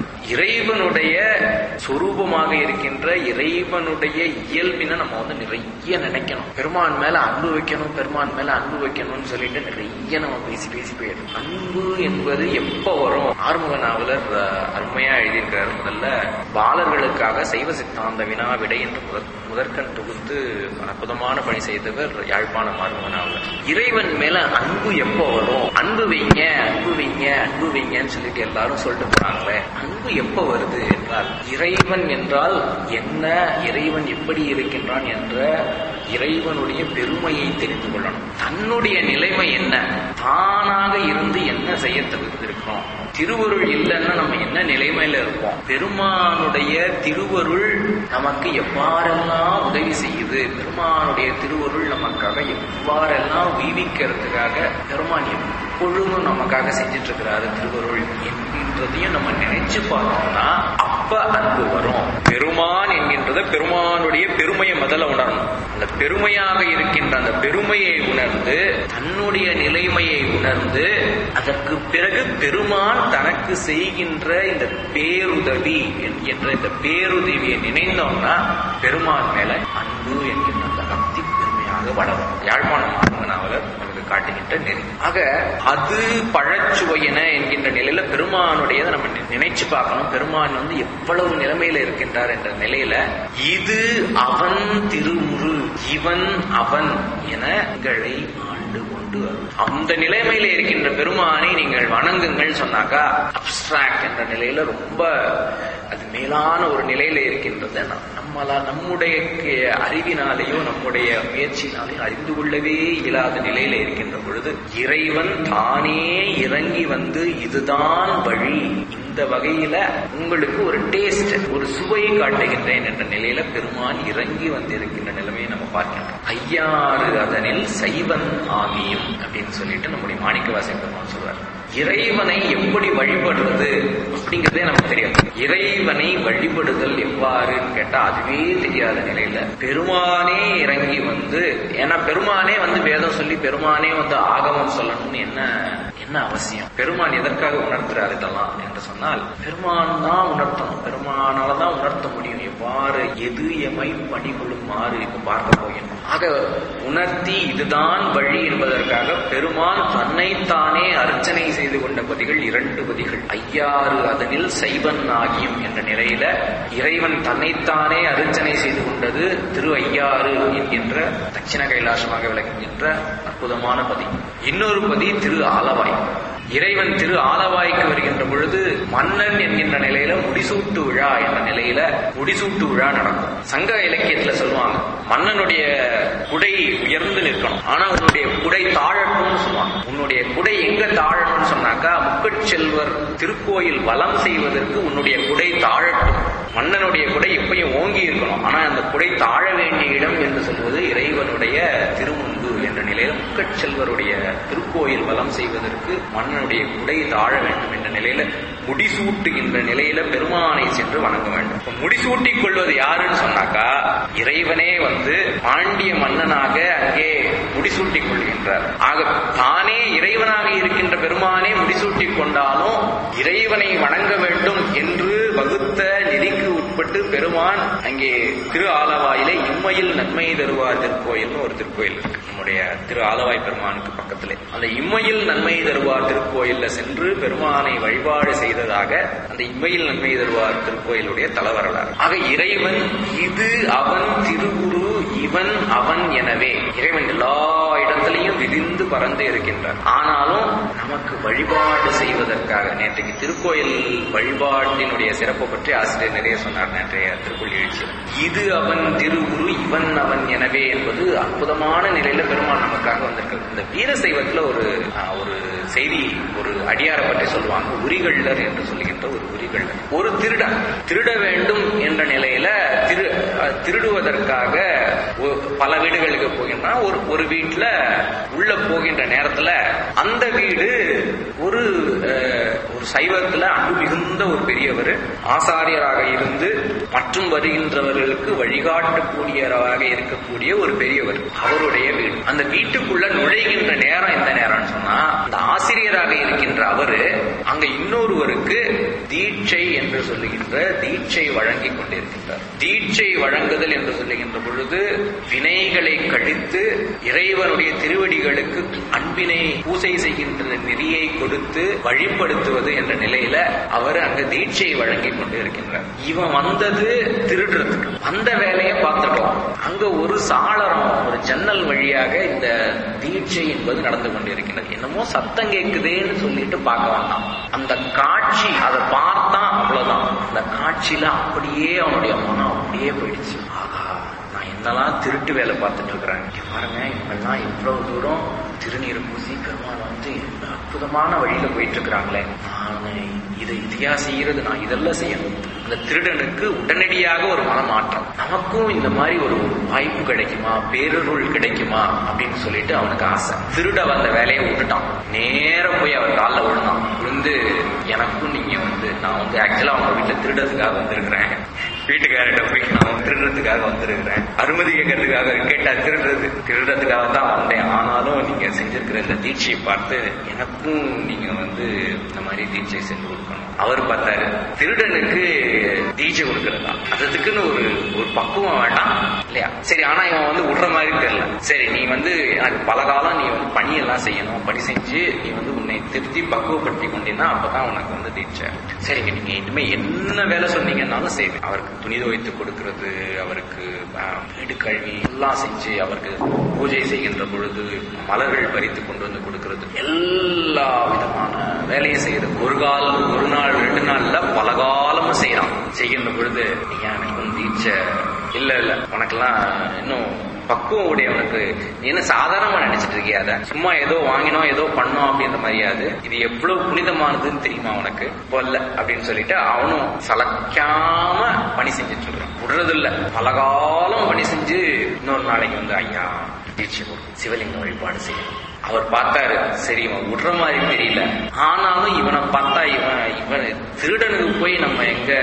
இறைவனுடைய சொரூபமாக இருக்கின்ற இறைவனுடைய இயல்பினை நம்ம வந்து நிறைய நினைக்கணும் பெருமான் மேல அன்பு வைக்கணும் பெருமான் மேல அன்பு வைக்கணும்னு சொல்லிட்டு நிறைய நம்ம பேசி பேசி போயிடும் அன்பு என்பது எப்ப வரும் ஆறுமுக நாவலர் அஹ், அருமையா எழுதியிருக்கிறார் முதல்ல பாலர்களுக்காக சைவ சித்தாந்த வினா விடை என்று முதற் முதற்கண் தொகுத்து அற்புதமான பணி செய்தவர் யாழ்ப்பாணம் ஆறுமுக நாவலர் இறைவன் மேல அன்பு எப்போ வரும் அன்பு வைங்க அன்பு வைங்க அன்பு வைங்கன்னு சொல்லிட்டு எல்லாரும் சொல்லிட்டு போறாங்களே அன்பு எப்போ வருது என்றால் இறைவன் என்றால் என்ன இறைவன் எப்படி இருக்கின்றான் என்ற இறைவனுடைய பெருமையை தெரிந்து கொள்ளணும் தன்னுடைய நிலைமை என்ன தானாக இருந்து என்ன செய்ய தகுந்திருக்கிறோம் திருவருள் இல்லைன்னா நம்ம என்ன நிலைமையில இருப்போம் பெருமானுடைய திருவருள் நமக்கு எவ்வாறெல்லாம் உதவி செய்யுது பெருமானுடைய திருவருள் நமக்காக எவ்வாறெல்லாம் வீவிக்கிறதுக்காக பெருமான் எப்பொழுதும் நமக்காக செஞ்சிட்டு இருக்கிறாரு திருவருள் என்கின்றதையும் நம்ம நினைச்சு பார்த்தோம்னா அப்ப அன்பு வரும் பெருமான் என்கின்றத பெருமானுடைய பெருமையை முதல்ல உணரணும் அந்த பெருமையாக இருக்கின்ற அந்த பெருமையை உணர்ந்து தன்னுடைய நிலைமையை உணர்ந்து அதற்கு பிறகு பெருமான் தனக்கு செய்கின்ற இந்த பேருதவி என்கின்ற இந்த பேருதவியை நினைந்தோம்னா பெருமான் மேல அன்பு என்கின்ற அந்த பக்தி பெருமையாக வளரும் யாழ்ப்பாணம் ஆர்வ நாவலர் நமக்கு காட்டுகின்ற நெறி ஆக அது பழச்சுவையென என்கின்ற நிலையில பெருமானுடையதை நம்ம நி- நினைச்சு பார்க்கணும் பெருமான் வந்து எவ்வளவு நிலைமையில இருக்கின்றார் என்ற நிலையில இது அவன் திருவுரு இவன் அவன் என எங்களை ஆண்டு ஆண்டு கொண்டு அருள். அந்த நிலைமையில இருக்கின்ற பெருமானை நீங்கள் வணங்குங்கள் சொன்னாக்கா அப்டிராக்ட் என்ற நிலையில ரொம்ப அது மேலான ஒரு நிலையில இருக்கின்றது நம்- நம்மளா நம்முடைய கே- அறிவினாலேயோ நம்முடைய முயற்சியினாலேயோ அறிந்து கொள்ளவே இயலாத நிலையில இருக்கின்ற பொழுது இறைவன் தானே இறங்கி வந்து இதுதான் வழி இந்த வகையில உங்களுக்கு ஒரு டேஸ்ட் ஒரு சுவையை காட்டுகின்றேன் என்ற நிலையில பெருமான் இறங்கி வந்திருக்கின்ற நிலைமையை நம்ம பார்க்கின்றோம் ஐயாறு அதனில் சைவன் ஆகியும் அப்படின்னு சொல்லிட்டு நம்முடைய மாணிக்கவாசை பெருமான் சொல்றார் இறைவனை எப்படி வழிபடுறது அப்படிங்கறதே நமக்கு தெரியாது இறைவனை வழிபடுதல் எவ்வாறுன்னு கேட்டா அதுவே தெரியாத நிலையில பெருமானே இறங்கி வந்து ஏன்னா பெருமானே வந்து வேதம் சொல்லி பெருமானே வந்து ஆகமம் சொல்லணும்னு என்ன என்ன அவசியம் பெருமான் எதற்காக உணர்த்துறாரு இதெல்லாம் என்று சொன்னால் பெருமான் தான் உணர்த்தணும் பெருமானால தான் உணர்த்த முடியும் எவ்வாறு எது எமை பணிகொள்ளுமாறு இப்ப பார்க்க போகின்றோம் ஆக உணர்த்தி இதுதான் வழி என்பதற்காக பெருமான் தன்னைத்தானே அர்ச்சனை செய்து கொண்ட பதிகள் இரண்டு பதிகள் ஐயாறு அதனில் சைவன் ஆகியும் என்ற நிலையில இறைவன் தன்னைத்தானே அர்ச்சனை செய்து கொண்டது திரு ஐயாறு என்கின்ற தட்சிண கைலாசமாக விளங்குகின்ற அற்புதமான பதி இன்னொரு பதி திரு ஆலவாய் இறைவன் திரு ஆலவாய்க்கு வருகின்ற பொழுது மன்னன் என்கின்ற நிலையில முடிசூட்டு விழா என்ற நிலையில முடிசூட்டு விழா நடக்கும் சங்க இலக்கியத்துல சொல்லுவாங்க மன்னனுடைய குடை உயர்ந்து நிற்கணும் ஆனா உன்னுடைய குடை தாழட்டும்னு சொல்லுவாங்க உன்னுடைய குடை எங்க தாழணும்னு சொன்னாக்கா முக்கட்செல்வர் திருக்கோயில் வலம் செய்வதற்கு உன்னுடைய குடை தாழட்டும் மன்னனுடைய குடை எப்பயும் ஓங்கி இருக்கணும் ஆனா அந்த குடை தாழ வேண்டிய இடம் என்று சொல்வது இறைவனுடைய திருமுன்பு என்ற நிலையில முக்கட்செல்வருடைய திருக்கோயில் வலம் செய்வதற்கு மன்னனுடைய குடை தாழ வேண்டும் என்ற நிலையில முடிசூட்டுகின்ற நிலையில பெருமானை சென்று வணங்க வேண்டும் இப்ப முடிசூட்டிக் கொள்வது யாருன்னு சொன்னாக்கா இறைவனே வந்து பாண்டிய மன்னனாக அங்கே முடிசூட்டிக் கொள்கின்றார் ஆக தானே இறைவனாக இருக்கின்ற பெருமானே முடிசூட்டிக் கொண்டாலும் இறைவனை வணங்க வேண்டும் என்று வகுத்த நெறிக்கு உட்பட்டு பெருமான் அங்கே திரு ஆலவாயிலே இம்மையில் நன்மை தருவார் திருக்கோயில்னு ஒரு திருக்கோயில் இருக்கு நம்முடைய திரு ஆலவாய் பெருமானுக்கு பக்கத்திலே அந்த இம்மையில் நன்மை தருவார் திருக்கோயில்ல சென்று பெருமானை வழிபாடு செய்ததாக அந்த இம்மையில் நன்மை தருவார் திருக்கோயிலுடைய தலவரலாறு ஆக இறைவன் இது அவன் திருகுரு இவன் அவன் எனவே இறைவன் எல்லா இடத்திலையும் விரிந்து பறந்து இருக்கின்றார் ஆனாலும் நமக்கு வழிபாடு செய்வதற்காக நேற்றைக்கு திருக்கோயில் வழிபாட்டினுடைய சிறப்பை பற்றி ஆசிரியர் நிறைய சொன்னார் நேற்றைய திருக்குள் எழுச்சியில் இது அவன் திருகுரு இவன் அவன் எனவே என்பது அற்புதமான நிலையில பெருமான் நமக்காக வந்திருக்கிறது இந்த வீர சைவத்துல ஒரு ஆஹ், ஒரு செய்தி ஒரு அடியாரை பற்றி சொல்லுவாங்க உரிகள்ளர் என்று சொல்லுகின்ற ஒரு உரிகள்ளர் ஒரு திருடன் திருட வேண்டும் என்ற நிலையில திரு அஹ், திருடுவதற்காக ஒ- பல வீடுகளுக்கு போகின்றான் ஒரு ஒரு வீட்டுல உள்ள போகின்ற நேரத்துல அந்த வீடு ஒரு அஹ், ஒரு சைவத்துல அன்பு மிகுந்த ஒரு பெரியவர் ஆசாரியராக இருந்து மற்றும் வருகின்றவர்களுக்கு வழிகாட்டக்கூடியவராக இருக்கக்கூடிய ஒரு பெரியவர் அவருடைய வீடு அந்த வீட்டுக்குள்ள நுழைகின்ற நேரம் எந்த நேரம்னு சொன்னா அந்த ஆசிரியராக இருக்கின்ற அவரு அங்க இன்னொருவருக்கு தீட்சை என்று சொல்லுகின்ற தீட்சை வழங்கி கொண்டிருக்கின்றார் தீட்சை வழங்குதல் என்று சொல்லுகின்ற பொழுது வினைகளை கழித்து இறைவனுடைய திருவடிகளுக்கு அன்பினை பூசை செய்கின்ற நெறியை கொடுத்து வழிபடுத்துவது என்ற நிலையில அவர் அங்க தீட்சை வழங்கி கொண்டு இருக்கின்றார் இவன் வந்தது திருடுறதுக்கு அந்த வேலையை பார்த்துட்டோம் அங்க ஒரு சாளரம் ஒரு ஜன்னல் வழியாக இந்த தீட்சை என்பது நடந்து கொண்டிருக்கின்றது என்னமோ சத்தம் கேக்குதேன்னு சொல்லிட்டு பார்க்க வேண்டாம் அந்த காட்சி அதை பார்த்தா அவ்வளவுதான் அந்த காட்சியில அப்படியே அவனுடைய மனம் அப்படியே போயிடுச்சு ஆகா நான் என்னெல்லாம் திருட்டு வேலை பார்த்துட்டு இருக்கிறேன் இங்க பாருங்க இவங்கெல்லாம் இவ்வளவு தூரம் திருநீர் பூசி பெருமாள் வந்து இந்த அற்புதமான வழியில போயிட்டு இருக்கிறாங்களே நான் இதை இதையா செய்யறது நான் இதெல்லாம் செய்யணும் அந்த திருடனுக்கு உடனடியாக ஒரு மனமாற்றம் நமக்கும் இந்த மாதிரி ஒரு வாய்ப்பு கிடைக்குமா பேரருள் கிடைக்குமா அப்படின்னு சொல்லிட்டு அவனுக்கு ஆசை திருட வந்த வேலையை விட்டுட்டான் நேர போய் அவர் காலில் விழுந்தான் விழுந்து எனக்கும் நீங்க வந்து நான் வந்து ஆக்சுவலா அவங்க வீட்டுல திருடத்துக்காக வந்திருக்கிறேன் வீட்டுக்காரர்கிட்ட போய் நான் திருடுறதுக்காக வந்திருக்கிறேன் அனுமதி கேட்கறதுக்காக கேட்டா திருடுறது திருடுறதுக்காக தான் வந்தேன் ஆனாலும் நீங்க செஞ்சிருக்கிற இந்த தீட்சையை பார்த்து எனக்கும் நீங்க வந்து இந்த மாதிரி தீட்சை செஞ்சு கொடுக்கணும் அவர் பார்த்தாரு திருடனுக்கு தீட்சை கொடுக்கறதா அதுக்குன்னு ஒரு ஒரு பக்குவம் வேண்டாம் இல்லையா சரி ஆனா இவன் வந்து விடுற மாதிரி தெரியல சரி நீ வந்து எனக்கு பல காலம் நீ வந்து பணியெல்லாம் செய்யணும் பணி செஞ்சு நீ வந்து உன்னை திருத்தி பக்குவப்படுத்தி கொண்டீங்கன்னா அப்பதான் உனக்கு வந்து தீட்சை சரிங்க நீங்க இனிமே என்ன வேலை சொன்னீங்கன்னாலும் சரி அவருக்கு துணி துவைத்து கொடுக்கிறது அவருக்கு ஆஹ், வீடு கழுவி எல்லாம் செஞ்சு அவருக்கு பூஜை செய்கின்ற பொழுது மலர்கள் பறித்து கொண்டு வந்து கொடுக்கிறது எல்லா விதமான வேலையை செய்யறது ஒரு கால் ஒரு நாள் ரெண்டு நாள்ல பல காலமும் செய்யறான் செய்கின்ற பொழுது ஐயா எனக்கு வந்து தீட்சை இல்ல இல்ல உனக்கெல்லாம் இன்னும் பக்குவம் உடையவனுக்கு நீ என்ன சாதாரணமா நினைச்சிட்டு இருக்கியா அதை சும்மா ஏதோ வாங்கினோம் ஏதோ பண்ணோம் அப்படின்ற மாதிரியாது இது எவ்வளவு புனிதமானதுன்னு தெரியுமா உனக்கு இல்ல அப்படின்னு சொல்லிட்டு அவனும் சலக்காம பணி செஞ்சுட்டு இருக்கான் விடுறது இல்ல பலகாலம் பணி செஞ்சு இன்னொரு நாளைக்கு வந்து ஐயா தீட்சை கொடு சிவலிங்க வழிபாடு செய்யணும் அவர் பார்த்தாரு சரி இவன் விடுற மாதிரி தெரியல ஆனாலும் இவனை பார்த்தா இவன் இவன் திருடனுக்கு போய் நம்ம எங்க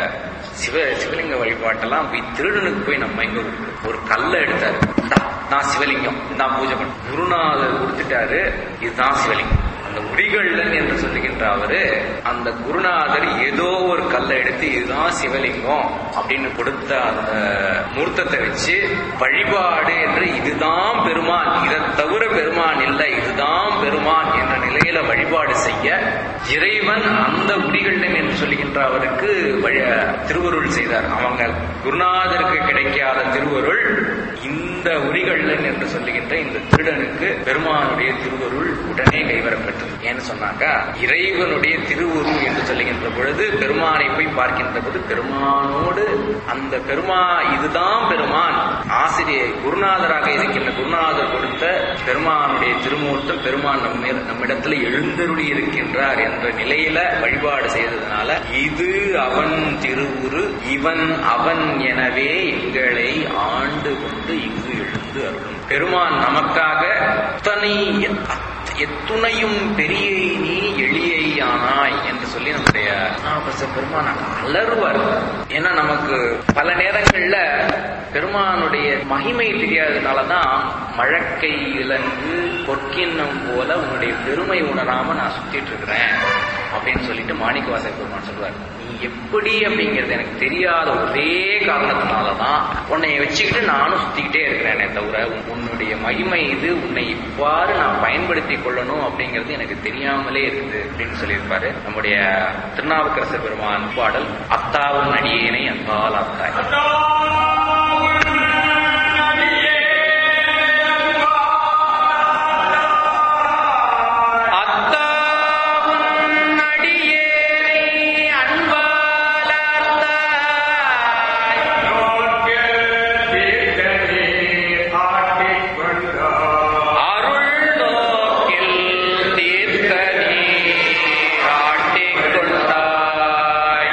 சிவ சிவலிங்க வழிபாட்டெல்லாம் போய் திருடனுக்கு போய் நம்ம எங்க விடுறது? ஒரு கல்லை எடுத்தாரு "இந்தா, நான் சிவலிங்கம் நான் பூஜை பண்ண குருநாதர் கொடுத்துட்டாரு இதுதான் சிவலிங்கம் அந்த உரிகள்ளன் என்று சொல்லுகின்ற அவரு அந்த குருநாதர் ஏதோ ஒரு கல்லை எடுத்து இதுதான் சிவலிங்கம் அப்படின்னு கொடுத்த அந்த மூர்த்தத்தை வச்சு வழிபாடு என்று இதுதான் பெருமான் இதை தவிர பெருமான் இல்லை இதுதான் பெருமான் என்ற நிலையில வழிபாடு செய்ய இறைவன் அந்த உரிகள்ளன் என்று சொல்லுகின்ற அவருக்கு வழி- திருவருள் செய்தார் அவங்க குருநாதருக்கு கிடைக்காத திருவருள் இந்த உரிகள்ளன் என்று சொல்லுகின்ற இந்த திருடனுக்கு பெருமானுடைய திருவருள் உடனே கைவரப்பெற்றது ஏன்னு சொன்னாக்கா இறைவனுடைய திருவுருள் என்று சொல்லுகின்ற பொழுது பெருமானை போய் பார்க்கின்ற போது பெருமானோடு அந்த பெருமா இதுதான் பெருமான் ஆசிரியர் குருநாதராக இருக்கின்ற குருநாதர் கொடுத்த பெருமானுடைய திருமூர்த்தம் பெருமான் நம்ம நம்மிடத்துல எழுந்தருளி இருக்கின்றார் என்ற நிலையில வழிபாடு செய்ததுனால இது அவன் திருவுரு இவன் அவன் எனவே எங்களை ஆண்டு கொண்டு இங்கு எழுந்து அருளும் பெருமான் நமக்காக அத்தனை எத்- எத்துணையும் பெரிய நீ எளியானாய் என்று சொல்லி நம்முடைய நாகப்பச பெருமான் அலறுவார் ஏன்னா நமக்கு பல நேரங்கள்ல பெருமானுடைய மகிமை தெரியாததுனாலதான் மழக்கை இலங்கு பொற்கிண்ணம் போல உன்னுடைய பெருமை உணராம நான் சுத்திட்டு இருக்கிறேன் அப்படின்னு சொல்லிட்டு மாணிக்கவாசக பெருமான் சொல்லுவார் நீ எப்படி அப்படிங்கிறது எனக்கு தெரியாத ஒரே காரணத்தினாலதான் உன்னை வச்சுக்கிட்டு நானும் சுத்திக்கிட்டே இருக்கிறேனே தவிர உன்- உன்னுடைய மகிமை இது உன்னை இவ்வாறு நான் பயன்படுத்தி கொள்ளணும் அப்படிங்கிறது எனக்கு தெரியாமலே இருக்குது அப்படின்னு சொல்லியிருப்பாரு நம்முடைய திருநாவுக்கரசர் பெருமான் பாடல் அத்தாவும் அடியேனை அன்பால் அத்தாய் அத்தாவும் அடியேனை அன்பால் அத்தாய் அருள் நோக்கில் தீர்க்கனே காட்டிக் கொண்டாய்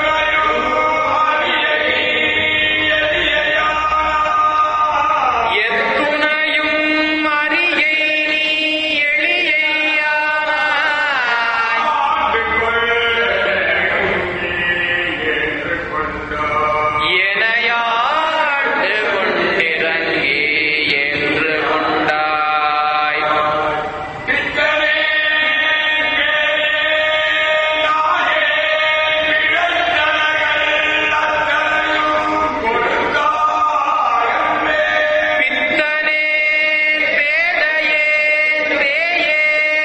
எத்துணையும் அறியை நீ எளியானாய் எனையாண்டு கொண்டிறங்கி என்று கொண்டாய் பித்தனே பேதையே பேயே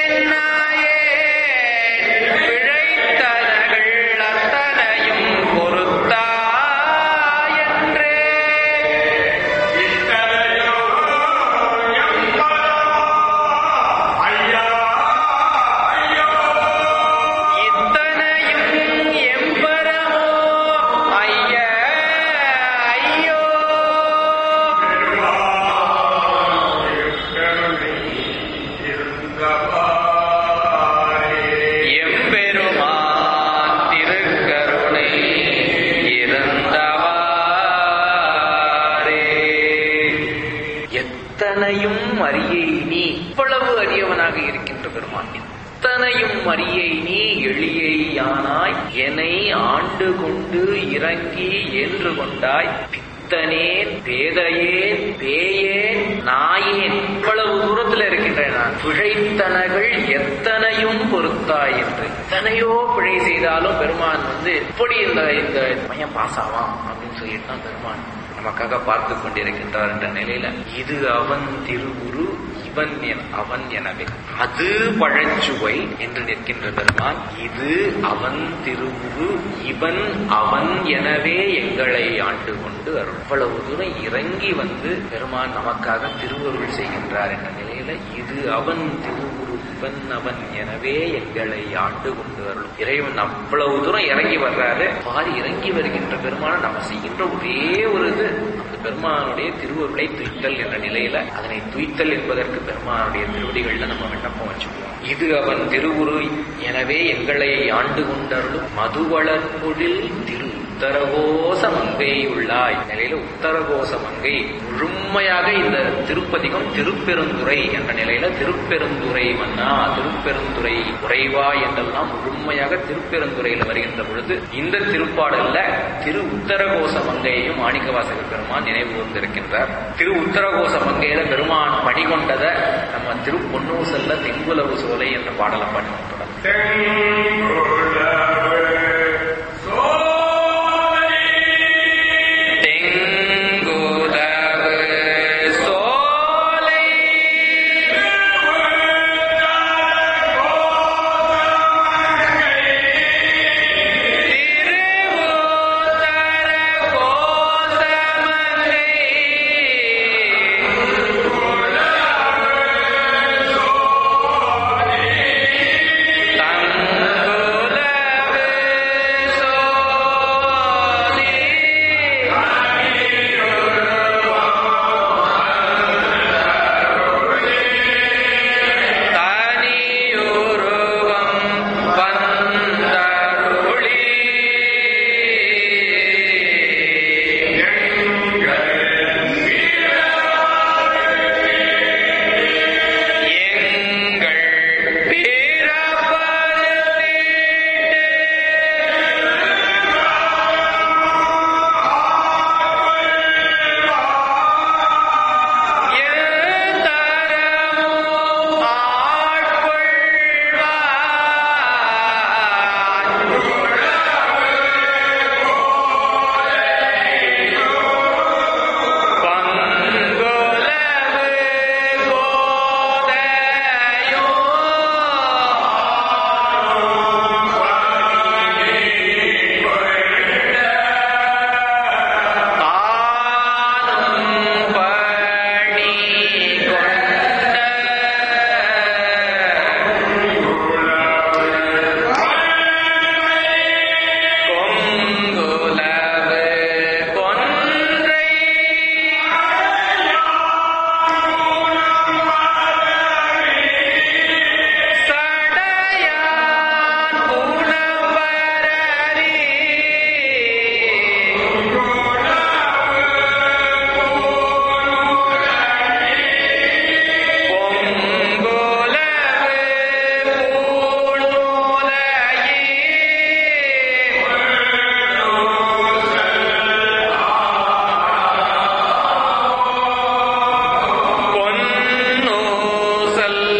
நாயே பிழைத்தனகள் அத்தனையும் பொறுத்தாயன்றே இத்தனையும் எம்பரமோ ஐய ஐயோ எம்பெருமான் திருக்கருணை இருந்தவாரே எத்தனையும் அறியை நீ இவ்வளவு அறியவனாக இருக்கின்ற பெருமான் எத்தனையும் அறியை நீ எளியானாய் என்னை ஆண்டு கொண்டு இறங்கி என்று கொண்டாய் பித்தனேன் பேதையேன் பேயேன் நாயேன் இவ்வளவு தூரத்துல இருக்கின்றேன் நான் பிழைத்தனகள் எத்தனையும் பொறுத்தாய் என்று எத்தனையோ பிழை செய்தாலும் பெருமான் வந்து எப்படி இந்த இந்த பையன் பாஸ் ஆவான் அப்படின்னு சொல்லிட்டு தான் பெருமான் நமக்காக பார்த்து கொண்டிருக்கின்றார் என்ற நிலையில இது அவன் திருவுரு இவன் என் அவன் எனவே அது பழச்சுவை என்று நிற்கின்ற பெருமான் இது அவன் திருவுரு இவன் அவன் எனவே எங்களை ஆண்டு கொண்டு அருள் அவ்வளவு தூரம் இறங்கி வந்து பெருமான் நமக்காக திருவருள் செய்கின்றார் என்ற நிலையில இது அவன் திருவுரு இவன் அவன் எனவே எங்களை ஆண்டு கொண்டு அருளும் இறைவன் அவ்வளவு தூரம் இறங்கி வர்றாரு பாரி இறங்கி வருகின்ற பெருமான நம்ம செய்கின்ற ஒரே ஒரு இது அந்த பெருமானுடைய திருவருளை துய்த்தல் என்ற நிலையில அதனை துய்த்தல் என்பதற்கு பெருமானுடைய திருவடிகள்ல நம்ம விண்ணப்பம் வச்சுக்குவோம் இது அவன் திருவுரு எனவே எங்களை ஆண்டு கொண்டருளும் மதுவளர்பொழில் திரு உத்தரகோச மங்கை உள்ளாய் நிலையில உத்தரகோச மங்கை முழுமையாக இந்த திருப்பதிகம் திருப்பெருந்துறை என்ற நிலையில திருப்பெருந்துறை மன்னா திருப்பெருந்துறை உறைவா என்றெல்லாம் முழுமையாக திருப்பெருந்துறையில வருகின்ற பொழுது இந்த திருப்பாடல்ல திரு உத்தரகோச மங்கையையும் மாணிக்கவாசக பெருமான் நினைவு கூர்ந்திருக்கின்றார் திரு உத்தரகோச மங்கையில பெருமான் பணி கொண்டதை நம்ம திரு பொன்னூசல்ல தெங்குலவு சோலை என்ற பாடலை பாடி கொண்டுள்ளோம் தெங்குலவு சோலை திருவுத்தர கோசமங்கை தங்குலவு சோலை தனியுருவம் வந்தருளி எங்கள் தானும் பணி கொண்ட கொங்குலவு கொன்றை சடையான் குணவரரி பொங்குலவு பூணுலையே பொன்னூசல்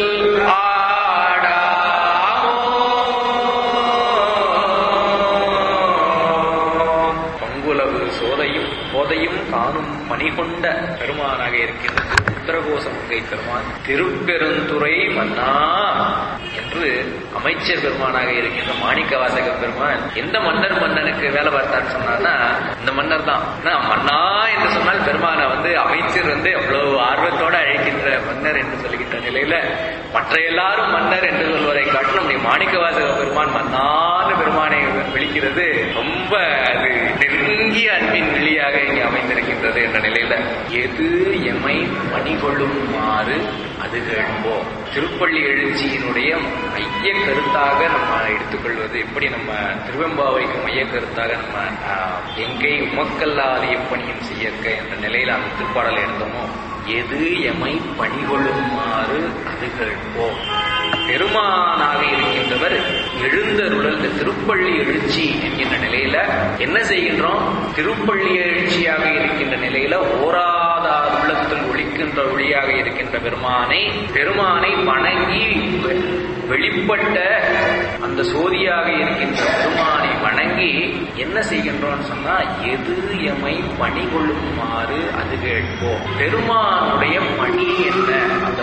ஆடாமோ பங்குலவு சோதையும் போதையும் காணும் பணிகொண்ட பெருமானாக இருக்கின்ற உத்தரகோச முகை பெருமான் திருப்பெருந்துறை மன்னா என்று அமைச்சர் பெருமானாக இருக்கின்ற மாணிக்க வாசக பெருமான் எந்த மன்னர் மன்னனுக்கு வேலை பார்த்தான்னு சொன்னார்னா இந்த மன்னர் தான் ஆனா, மன்னா என்று சொன்னால் பெருமானை வந்து அமைச்சர் வந்து எவ்வளவு ஆர்வத்தோட அழைக்கின்ற மன்னர் என்று சொல்லுகின்ற நிலையில மற்ற எல்லாரும் மன்னர் என்று சொல்வதை காட்டிலும் நம்முடைய மாணிக்க வாசக பெருமான் மன்னான்னு பெருமானை விழிக்கிறது ரொம்ப அது நெருங்கிய அன்பின் விழியாக இங்கே அமைந்திருக்கின்றது என்ற நிலையில எது எமை பணிகொள்ளுமாறு அது கேட்போம் திருப்பள்ளி எழுச்சியினுடைய மைய கருத்தாக நம்ம எடுத்துக்கொள்வது எப்படி நம்ம திருவெம்பாவைக்கு மைய கருத்தாக நம்ம ஆஹ், எங்கை உமக்கல்லாது எப்பணியும் செய்யற்க என்ற நிலையில அந்த திருப்பாடலை எடுத்தோமோ எது எமை பணிகொள்ளுமாறு அது கேட்போம் பெருமானாக இருக்கின்றவர் எழுந்தருளல் இந்த திருப்பள்ளி எழுச்சி என்கின்ற நிலையில என்ன செய்கின்றோம் திருப்பள்ளி எழுச்சியாக இருக்கின்ற நிலையில ஓராத உள்ளத்தில் ஒழிக்கின்ற ஒளியாக இருக்கின்ற பெருமானை பெருமானை வணங்கி வெ- வெளிப்பட்ட அந்த சோதியாக இருக்கின்ற பெருமானை வணங்கி என்ன செய்கின்றோம்னு சொன்னா எது எமை பணி கொள்ளுமாறு அது கேட்போம் பெருமானுடைய பணி என்ன அந்த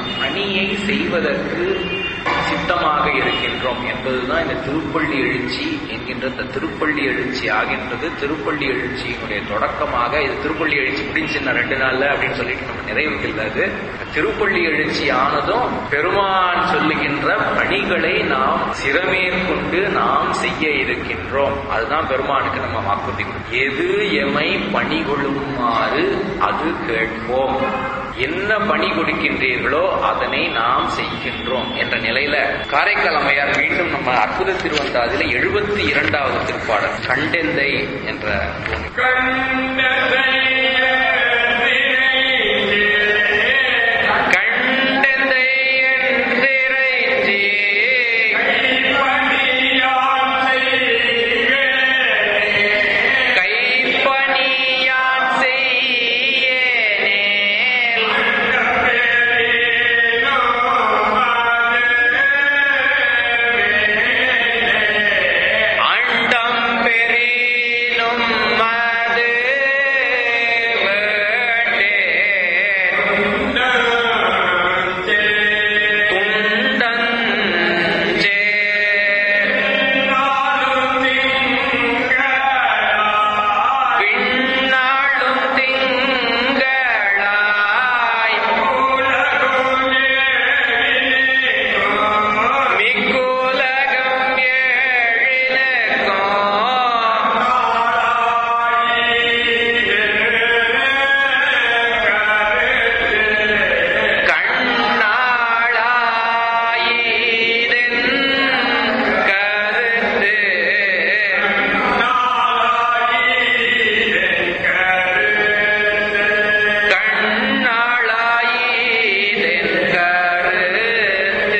பணியை செய்வதற்கு சித்தமாக இருக்கின்றோம் என்பதுதான் இந்த திருப்பள்ளி எழுச்சி என்கின்ற இந்த திருப்பள்ளி எழுச்சி ஆகின்றது திருப்பள்ளி எழுச்சியினுடைய தொடக்கமாக இது திருப்பள்ளி எழுச்சி முடிஞ்சுன்னா ரெண்டு நாள்ல அப்படின்னு சொல்லிட்டு நம்ம நிறைவுக்கு இல்லாது திருப்பள்ளி எழுச்சி ஆனதும் பெருமான் சொல்லுகின்ற பணிகளை நாம் சிறமேற்கொண்டு நாம் செய்ய இருக்கின்றோம் அதுதான் பெருமானுக்கு நம்ம வாக்குறுதி கொடுக்கிறோம். எது எமை பணி கொள்ளுமாறு அது கேட்போம் என்ன பணி கொடுக்கின்றீர்களோ அதனை நாம் செய்கின்றோம் என்ற நிலையில காரைக்கால் அம்மையார் மீண்டும் நம்ம அற்புத திருவந்தாதில எழுபத்தி இரண்டாவது திருப்பாடல் கண்டெந்தை என்ற நூல். கண்டெந்தை என்றிறைஞ்சி கைப்பணியான் செய்யேனேல் அண்டம் பெரினும் மது வேண்டேன். துண்டஞ்சே பின்னாளும் திங்களாய் மிக்குலகம் ஏழினுக்கும் கண்ணாளாயிதென் கருத்து கண்ணாளாயிதென் கருத்து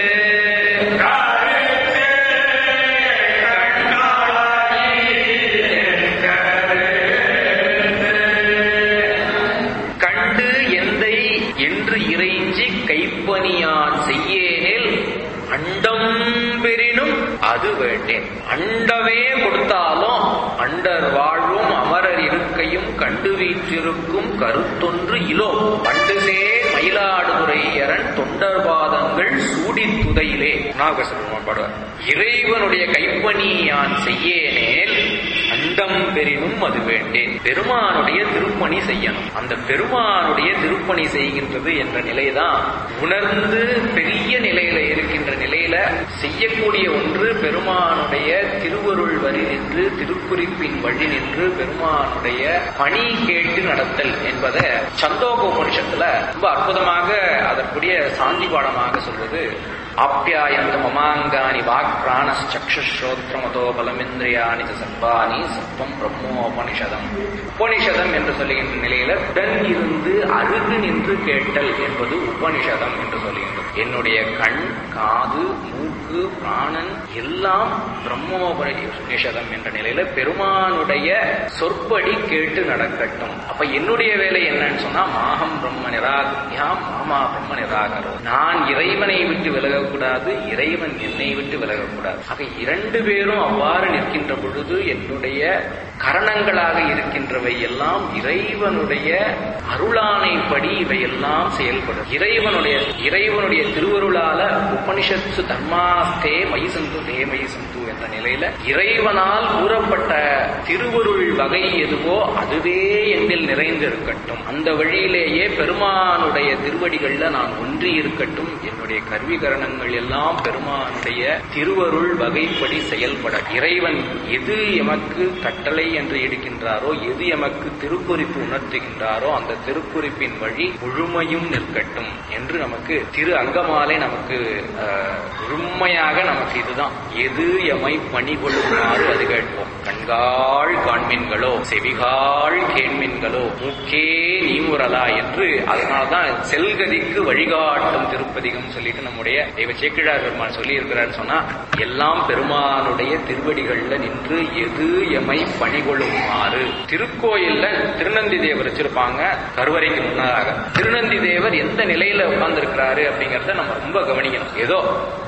கண்டு எந்தை என்று இறைஞ்சி கைப்பணியான் செய்யேனில் அண்டம் பெறினும் அது வேண்டேன் அண்டமே கொடுத்தாலும் அண்டர் வாழ்வும் அமரர் இருக்கையும் கண்டு வீற்றிருக்கும் கருத்தொன்று இலோ பண்டுசே மயிலாடுதுறையரன் தொண்டர் பாதங்கள் சூடித் துதையிலே நாகசர்மா பாடுவார் இறைவனுடைய கைப்பணி யான் செய்யேனேல் அண்டம் பெரினும் அது வேண்டேன் பெருமானுடைய திருப்பணி செய்யணும் அந்த பெருமானுடைய திருப்பணி செய்கின்றது என்ற நிலைதான் உணர்ந்து பெரிய நிலையில இருக்கின்ற நிலையில செய்யக்கூடிய ஒன்று பெருமானுடைய திருவருள் வரி நின்று திருக்குறிப்பின் வழி நின்று பெருமானுடைய பணி கேட்டு நடத்தல் என்பதை சந்தோக உபனிஷத்துல ரொம்ப அற்புதமாக அதற்குரிய சாந்தி பாடமாக சொல்வது ஆப்யாயந்த மமாங்கானி வாக் பிராணச்சக்ஷுஸ்ரோத்ரமதோ பலமிந்திரியாணி ச சர்வாணி சத்வம் பிரம்மோபனிஷதம் உபனிஷதம் என்று சொல்லுகின்ற நிலையில உடன் இருந்து அருகு நின்று கேட்டல் என்பது உபனிஷதம் என்று சொல்லுகின்றது என்னுடைய கண் காது மூக்கு பிராணன் எல்லாம் பிரம்மோபனிஷதம் என்ற நிலையில பெருமானுடைய சொற்படி கேட்டு நடக்கட்டும் அப்ப என்னுடைய வேலை என்னன்னு சொன்னா மாகம் பிரம்ம நிராகரியா மாமா பிரம்ம நிராகரோ நான் இறைவனை விட்டு விலகக்கூடாது இறைவன் என்னை விட்டு விலகக்கூடாது ஆக இரண்டு பேரும் அவ்வாறு நிற்கின்ற பொழுது என்னுடைய கரணங்களாக இருக்கின்றவை எல்லாம் இறைவனுடைய அருளானைப்படி இவையெல்லாம் செயல்படும் இறைவனுடைய இறைவனுடைய திருவருளால உபனிஷத்து தர்மாஸ்தே மைசந்து தே மைசந்து என்ற நிலையில இறைவனால் கூறப்பட்ட திருவருள் வகை எதுவோ அதுவே என்னில் நிறைந்திருக்கட்டும் அந்த வழியிலேயே பெருமானுடைய திருவடிகள்ல நான் ஒன்றி இருக்கட்டும் என்னுடைய கருவிகரணங்கள் எல்லாம் பெருமானுடைய திருவருள் வகைப்படி செயல்பட இறைவன் எது எமக்கு கட்டளை என்று எடுக்கின்றாரோ எது எமக்கு திருக்குறிப்பு உணர்த்துகின்றாரோ அந்த திருக்குறிப்பின் வழி முழுமையும் நிற்கட்டும் என்று நமக்கு திரு அங்கமாலை நமக்கு அஹ், உண்மையாக நமக்கு இதுதான் எது எமை பணி கொள்ளுமாறு அது கேட்போம் கண்காள் காண்மீன்களோ செவிகாள் கேண்மீன்களோ மூக்கே நீமுறலா என்று அதனால்தான் செல்கதிக்கு வழிகாட்டும் திருப்பதிகம் சொல்லிட்டு நம்முடைய தெய்வ சேக்கிழார் பெருமான் சொல்லி இருக்கிறார் சொன்னா எல்லாம் பெருமானுடைய திருவடிகள்ல நின்று எது எமை பணிகொள்ளுமாறு திருக்கோயில்ல திருநந்தி தேவர் வச்சிருப்பாங்க கருவறைக்கு முன்னதாக திருநந்தி தேவர் எந்த நிலையில உட்கார்ந்திருக்கிறாரு அப்படிங்கறத நம்ம ரொம்ப கவனிக்கணும் ஏதோ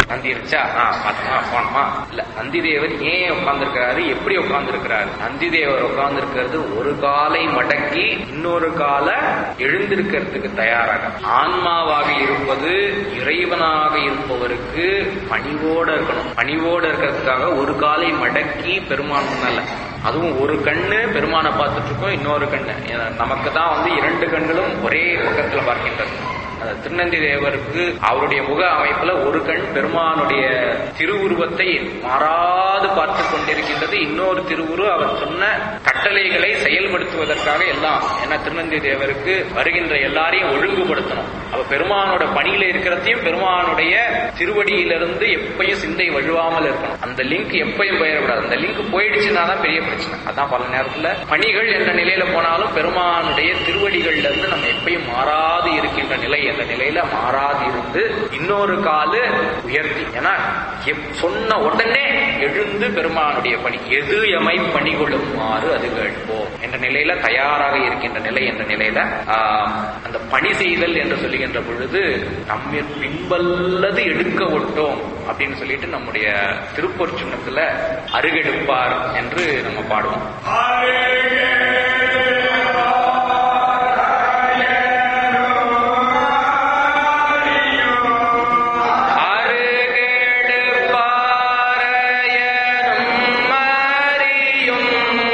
நந்தி இருந்துச்சா ஆ பார்த்தோமா போனோமா இல்ல நந்தி தேவர் ஏன் உட்கார்ந்திருக்கிறாரு எப்படி உட்கார்ந்திருக்கிறாரு நந்தி தேவர் உட்கார்ந்திருக்கிறது ஒரு காலை மடக்கி இன்னொரு கால எழுந்திருக்கிறதுக்கு தயாராக ஆன்மாவாக இருப்பது இறைவனாக இருப்பவருக்கு பணிவோட இருக்கணும் பணிவோட இருக்கிறதுக்காக ஒரு காலை மடக்கி பெருமான் முன்னால அதுவும் ஒரு கண்ணு பெருமானை பார்த்துட்டு இருக்கோம் இன்னொரு கண்ணு ஏன்னா, நமக்கு தான் வந்து இரண்டு கண்களும் ஒரே பக்கத்துல பார்க்கின்றது அந்த திருநந்தி தேவருக்கு அவருடைய முக அமைப்புல ஒரு கண் பெருமானுடைய திருவுருவத்தை மாறாது பார்த்து கொண்டிருக்கின்றது இன்னொரு திருவுரு அவர் சொன்ன கட்டளைகளை செயல்படுத்துவதற்காக எல்லாம் ஏன்னா திருநந்தி தேவருக்கு வருகின்ற எல்லாரையும் ஒழுங்குபடுத்தணும் அப்ப பெருமானோட பணியில இருக்கிறதையும் பெருமானுடைய திருவடியிலிருந்து எப்பயும் சிந்தை வழுவாமல் இருக்கணும் அந்த லிங்க் எப்பயும் போயிடக்கூடாது அந்த லிங்க் போயிடுச்சுன்னா தான் பெரிய பிரச்சனை அதான் பல நேரத்துல பணிகள் என்ற நிலையில போனாலும் பெருமானுடைய திருவடிகள்ல இருந்து நம்ம எப்பயும் மாறாது இருக்கின்ற நிலை என்ற நிலையில மாறாது இருந்து இன்னொரு காலு உயர்த்தி ஏன்னா எப்- சொன்ன உடனே எழுந்து பெருமானுடைய பணி எது எமை பணி கொள்ளுமாறு அது கேட்போம் என்ற நிலையில தயாராக இருக்கின்ற நிலை என்ற நிலையில ஆஹ், அந்த பணி செய்தல் என்று சொல்லுகின்ற பொழுது நம்மிற் பின்பல்லது எடுக்க ஒட்டோம் அப்படின்னு சொல்லிட்டு நம்முடைய திருப்பொற் சுண்ணத்துல அருகெடுப்பார் என்று நம்ம பாடுவோம் அருகெடுப்பாரையனும் அறியும்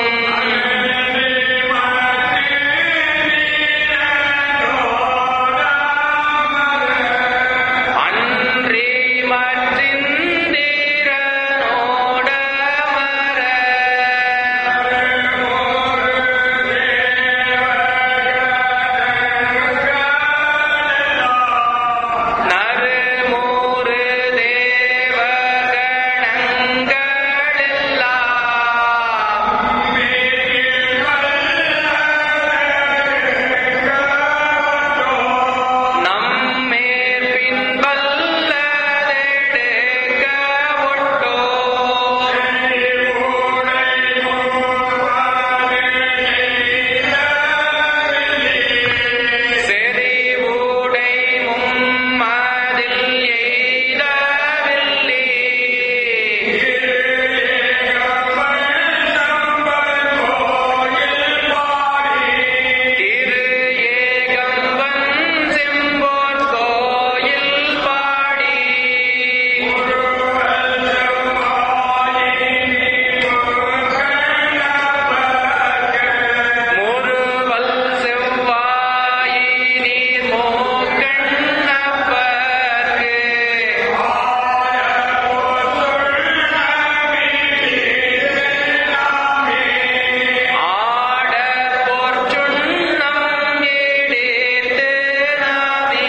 அன்றி மற்றிந்திரனோட மர நறுமூறு தேவகணங்களெல்லாம் நம்மேற் பின்பல்லதெடுக்க ஒட்டோ செறிவுடை மும்மதில் எய்தவில்லை திரு ஏகம்பன் செம்போர் கோயில் பாடி முறுவல் செவ்வாயி நீர் மோக்கண்ணப்பர்க்கு ஆட பொற்சுண்ணம் எடுத்து நாமே.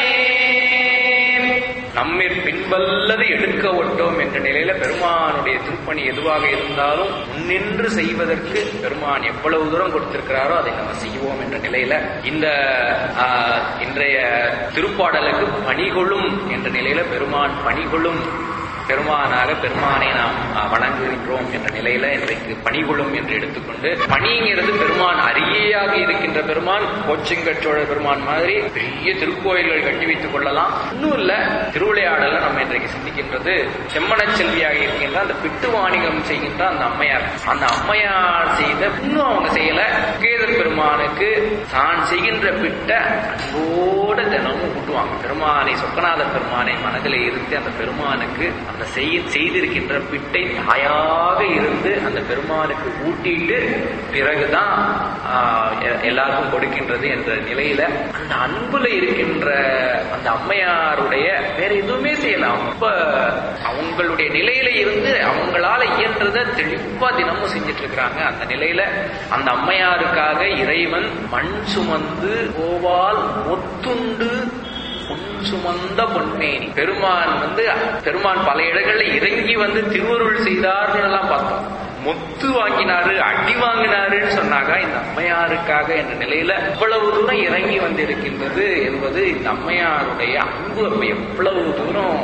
நம்மிற் பின்பல்லது எடுக்க ஒட்டோம் என்ற நிலையில பெருமானுடைய திருப்பணி எதுவாக இருந்தாலும் முன்னின்று செய்வதற்கு பெருமான் எவ்வளவு தூரம் கொடுத்திருக்கிறாரோ அதை நம்ம செய்வோம் என்ற நிலையில இந்த ஆஹ், இன்றைய திருப்பாடலுக்கு பணிகொள்ளும் என்ற நிலையில பெருமான் பணிகொள்ளும் பெருமானாக பெருமானை நாம் அஹ், வணங்குகின்றோம் என்ற நிலையில இன்றைக்கு பணிகொள்ளும் என்று எடுத்துக்கொண்டு பணிங்கிறது பெருமான் அரியையாக இருக்கின்ற பெருமான் கோச்சிங்கச்சோழ பெருமான் மாதிரி பெரிய திருக்கோயில்கள் கட்டி வைத்துக் கொள்ளலாம் இன்னும் இல்ல திருவிளையாடல நம்ம இன்றைக்கு சிந்திக்கின்றது செம்மனச் செல்வியாக இருக்கின்ற அந்த பிட்டு வாணிகம் செய்கின்ற அந்த அம்மையார் அந்த அம்மையார் செய்த இன்னும் அவங்க செய்யல கேதர் பெருமானுக்கு தான் செய்கின்ற பிட்ட அன்போட தினமும் ஊட்டுவாங்க பெருமானை சொக்கநாத பெருமானை மனதில் இருத்தி அந்த பெருமானுக்கு அந்த செய்- செய்திருக்கின்ற பிட்டை தாயாக இருந்து அந்த பெருமானுக்கு ஊட்டிட்டு பிறகுதான் ஆஹ், எ- எல்லாருக்கும் கொடுக்கின்றது என்ற நிலையில அந்த அன்புல இருக்கின்ற அந்த அம்மையாருடைய வேற எதுவுமே செய்யல ரொம்ப அவங்களுடைய நிலையில இருந்து அவங்களால இயன்றதை தெளிவா தினமும் செஞ்சுட்டு இருக்கிறாங்க அந்த நிலையில அந்த அம்மையாருக்காக இறைவன் மண் சுமந்து கோவால் ஒத்துண்டு பொன் சுமந்த பொன்மேனி பெருமான் வந்து பெருமான் பல இடங்கள்ல இறங்கி வந்து திருவருள் செய்தார்னு எல்லாம் பார்த்தோம் முத்து வாங்கினாரு அடி வாங்கினாருன்னு சொன்னாங்க இந்த அம்மையாருக்காக என்ற நிலையில இவ்வளவு தூரம் இறங்கி வந்திருக்கின்றது என்பது இந்த அம்மையாருடைய அன்பு அப்ப எவ்வளவு தூரம் அஹ்,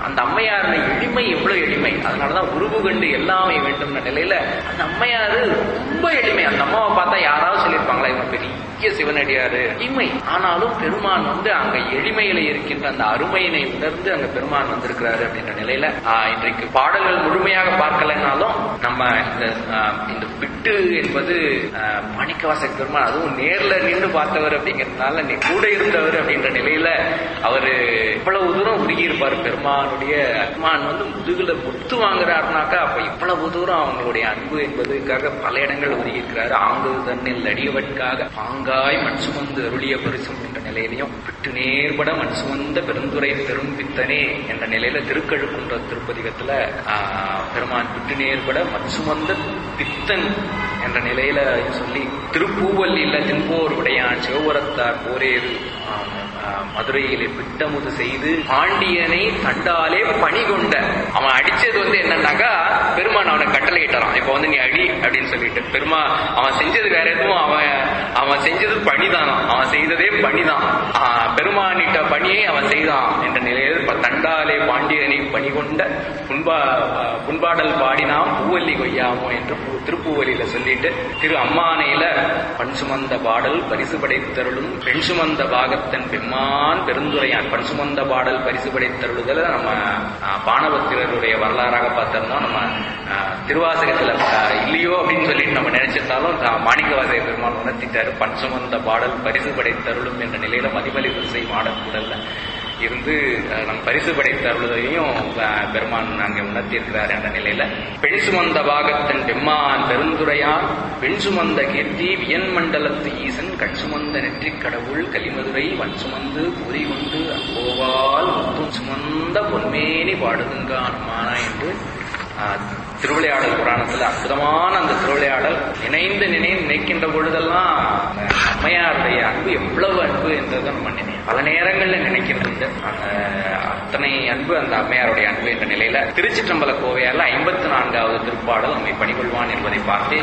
அந்த அம்மையாருடைய எளிமை எவ்வளவு எளிமை அதனாலதான் உருவு கண்டு எல்லாமே வேண்டும்ன்ற நிலையில அந்த அம்மையாரு ரொம்ப எளிமை அந்த அம்மாவை பார்த்தா யாராவது சொல்லியிருப்பாங்களா இவங்க பெரிய சிவனடியாரு எளிமை ஆனாலும் பெருமான் வந்து அங்க எளிமையில இருக்கின்ற அந்த அருமையினை உணர்ந்து அங்க பெருமான் வந்திருக்கிறாரு அப்படின்ற நிலையில ஆஹ், இன்றைக்கு பாடல்கள் முழுமையாக பார்க்கலைன்னாலும் நம்ம இந்த ஆஹ், இந்த பிட்டு என்பது ஆஹ், மாணிக்கவாசக பெருமான் அதுவும் நேர்ல நின்று பார்த்தவர் அப்படிங்கிறதுனால நீ கூட இருந்தவர் அப்படின்ற நிலையில அவரு இவ்வளவு தூரம் உருகி இருப்பார் பெருமானுடைய பெருமான் வந்து முதுகுல முத்து வாங்குறாருனாக்கா அப்ப இவ்வளவு தூரம் அவங்களுடைய அன்பு என்பதுக்காக பல இடங்கள் உருகி இருக்கிறாரு ஆங்கு தன்னில் அடியவட்காக பாங்காய் மண் சுமந்து அருளிய பரிசும் என்ற நிலையிலையும் விட்டு நேர்பட மண் சுமந்த பெருந்துரை பெரும் பித்தனே என்ற நிலையில திருக்கழுக்குன்ற திருப்பதிகத்துல ஆஹ், பெருமான் விட்டு நேர்பட மண் சுமந்த பித்தன் என்ற நிலையில சொல்லி திருப்பூவல்லில தின்போர் உடையான் சிவபுரத்தார் போரேறு ஆஹ், ஆஹ், மதுரையிலே பிட்டமுது செய்து பாண்டியனை தண்டாலே பணி கொண்ட அவன் அடிச்சது வந்து என்னன்னாக்கா பெருமான் அவனை கட்டளை இட்டாரான் இப்ப வந்து நீ அடி அப்படின்னு சொல்லிட்டு பெருமா அவன் செஞ்சது வேற எதுவும் அவன் அவன் செஞ்சது பணிதானாம் அவன் செய்ததே பணிதான் ஆஹ், பெருமானிட்ட பணியை அவன் செய்தான் என்ற நிலையில் இப்ப தண்டாலே பாண்டியனை பணி கொண்ட புண்பா ஆஹ், புண்பாடல் பாடினாம் பூவல்லி கொய்யாமோ என்று பூ- திருப்பூவலியில சொல்லிட்டு திரு அம்மானையில பண் சுமந்த பாடல் பரிசு படைத்தருளும் பெண் சுமந்த பாகத்தன் பெம்மான் பெருந்துரையான் பண் சுமந்த பாடல் பரிசு படைத்தருளுதல நம்ம ஆஹ், பானபத்திரருடைய வரலாறாக பார்த்திருந்தோம் நம்ம ஆஹ், திருவாசகத்துல ஆஹ், இல்லையோ அப்படின்னு சொல்லிட்டு நம்ம நினைச்சிருந்தாலும் ஆஹ், மாணிக்கவாசக பெருமாள் உணர்த்திட்டாரு பண் சுமந்த பாடல் பரிசு படைத்தருளும் என்ற நிலையில மதிமலி வரிசை மாடக்கூடல்ல இருந்து அஹ், நம் பரிசு படைத்த அருளையும் பெருமான் அங்கே உணர்த்தி இருக்கிறார் என்ற நிலையில பெண் சுமந்த பாகத்தன் பெம்மான் பெருந்துரையான் பெண் சுமந்த கீர்த்தி வியன் மண்டலத்து ஈசன் கண் சுமந்த நெற்றிக் கடவுள் கலிமதுரை வன் சுமந்து பொறி கொண்டு அங்கோவால் முத்தும் சுமந்த பொன்மேனி பாடுதுங்கானுமானா என்று ஆஹ், திருவிளையாடல் புராணத்துல அற்புதமான அந்த திருவிளையாடல் நினைந்து நினைந்து நினைக்கின்ற பொழுதெல்லாம் அந்த அம்மையாருடைய அன்பு எவ்வளவு அன்பு என்றதை நம்ம நினை பல நேரங்கள்ல நினைக்கிறது உண்டு. அந்த அத்தனை அன்பு அந்த அம்மையாருடைய அன்பு என்ற நிலையில திருச்சிற்றம்பல கோவையால ஐம்பத்தி நான்காவது திருப்பாடல் நம்மை பணிகொள்வான் என்பதை பார்த்து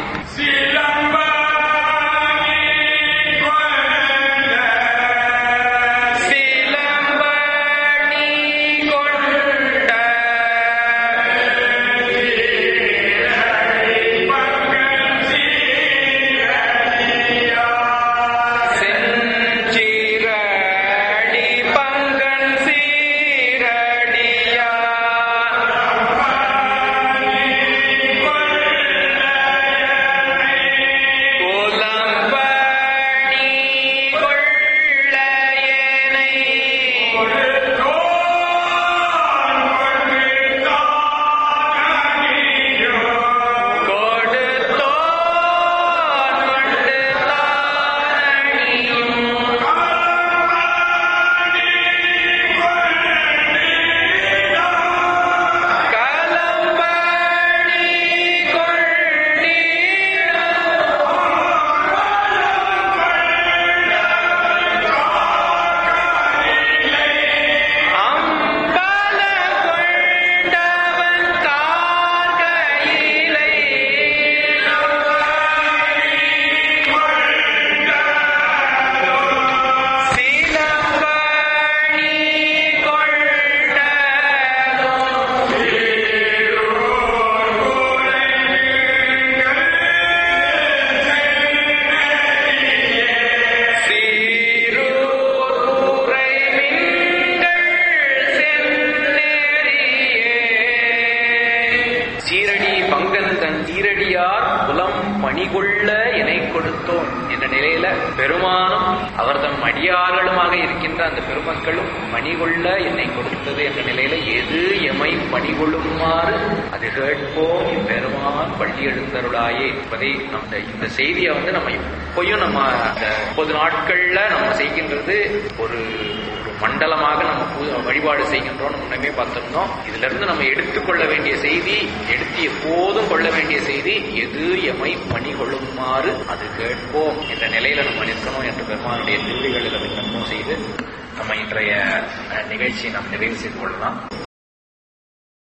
சிலம்பணி கொண்ட செஞ்சிரடி பங்கன் சீரடியா புலம்பணி கொள்ள ஏனை கொடுத்தோன் கொண்டு தானணியும் கலம்பணி கொண்டீரோ அம்பல கொண்டவன் கார்கையிலை சிலம்பணி கொண்டதோ சீரூரை மின்கள் செந்நெறியே. சீரடி பங்கன் தன் சீரடியார் புலம் பணிகொள்ள இணை கொடுத்தோம் என்ற நிலையில பெருமானும் அவர் தம் அடியார்களுமாக இருக்கின்ற அந்த பெருமக்களும் மணிகொள்ள என்னை கொடுத்தது என்ற நிலையில எது எமை பணிகொள்ளுமாறு அது கேட்போம் இப்பெருமான் பள்ளி எழுந்தருளாயே என்பதை அந்த இந்த செய்தியை வந்து நம்ம எப்பயும் நம்ம அந்த முப்பது நாட்கள்ல நம்ம செய்கின்றது ஒரு ஒரு மண்டலமாக நம்ம பூ- வழிபாடு செய்கின்றோம் முன்னமே பார்த்திருந்தோம் இதுல இருந்து நம்ம எடுத்துக்கொள்ள வேண்டிய செய்தி எடுத்து எப்போதும் கொள்ள வேண்டிய செய்தி எது எமை பணி கொள்ளுமாறு அது கேட்போம் என்ற நிலையில நம்ம நிற்கணும் என்று பெருமானுடைய திருவிகளில் விண்ணப்பம் செய்து நம்ம இன்றைய அஹ், நிகழ்ச்சியை நாம் நிறைவு செய்து கொள்ளலாம்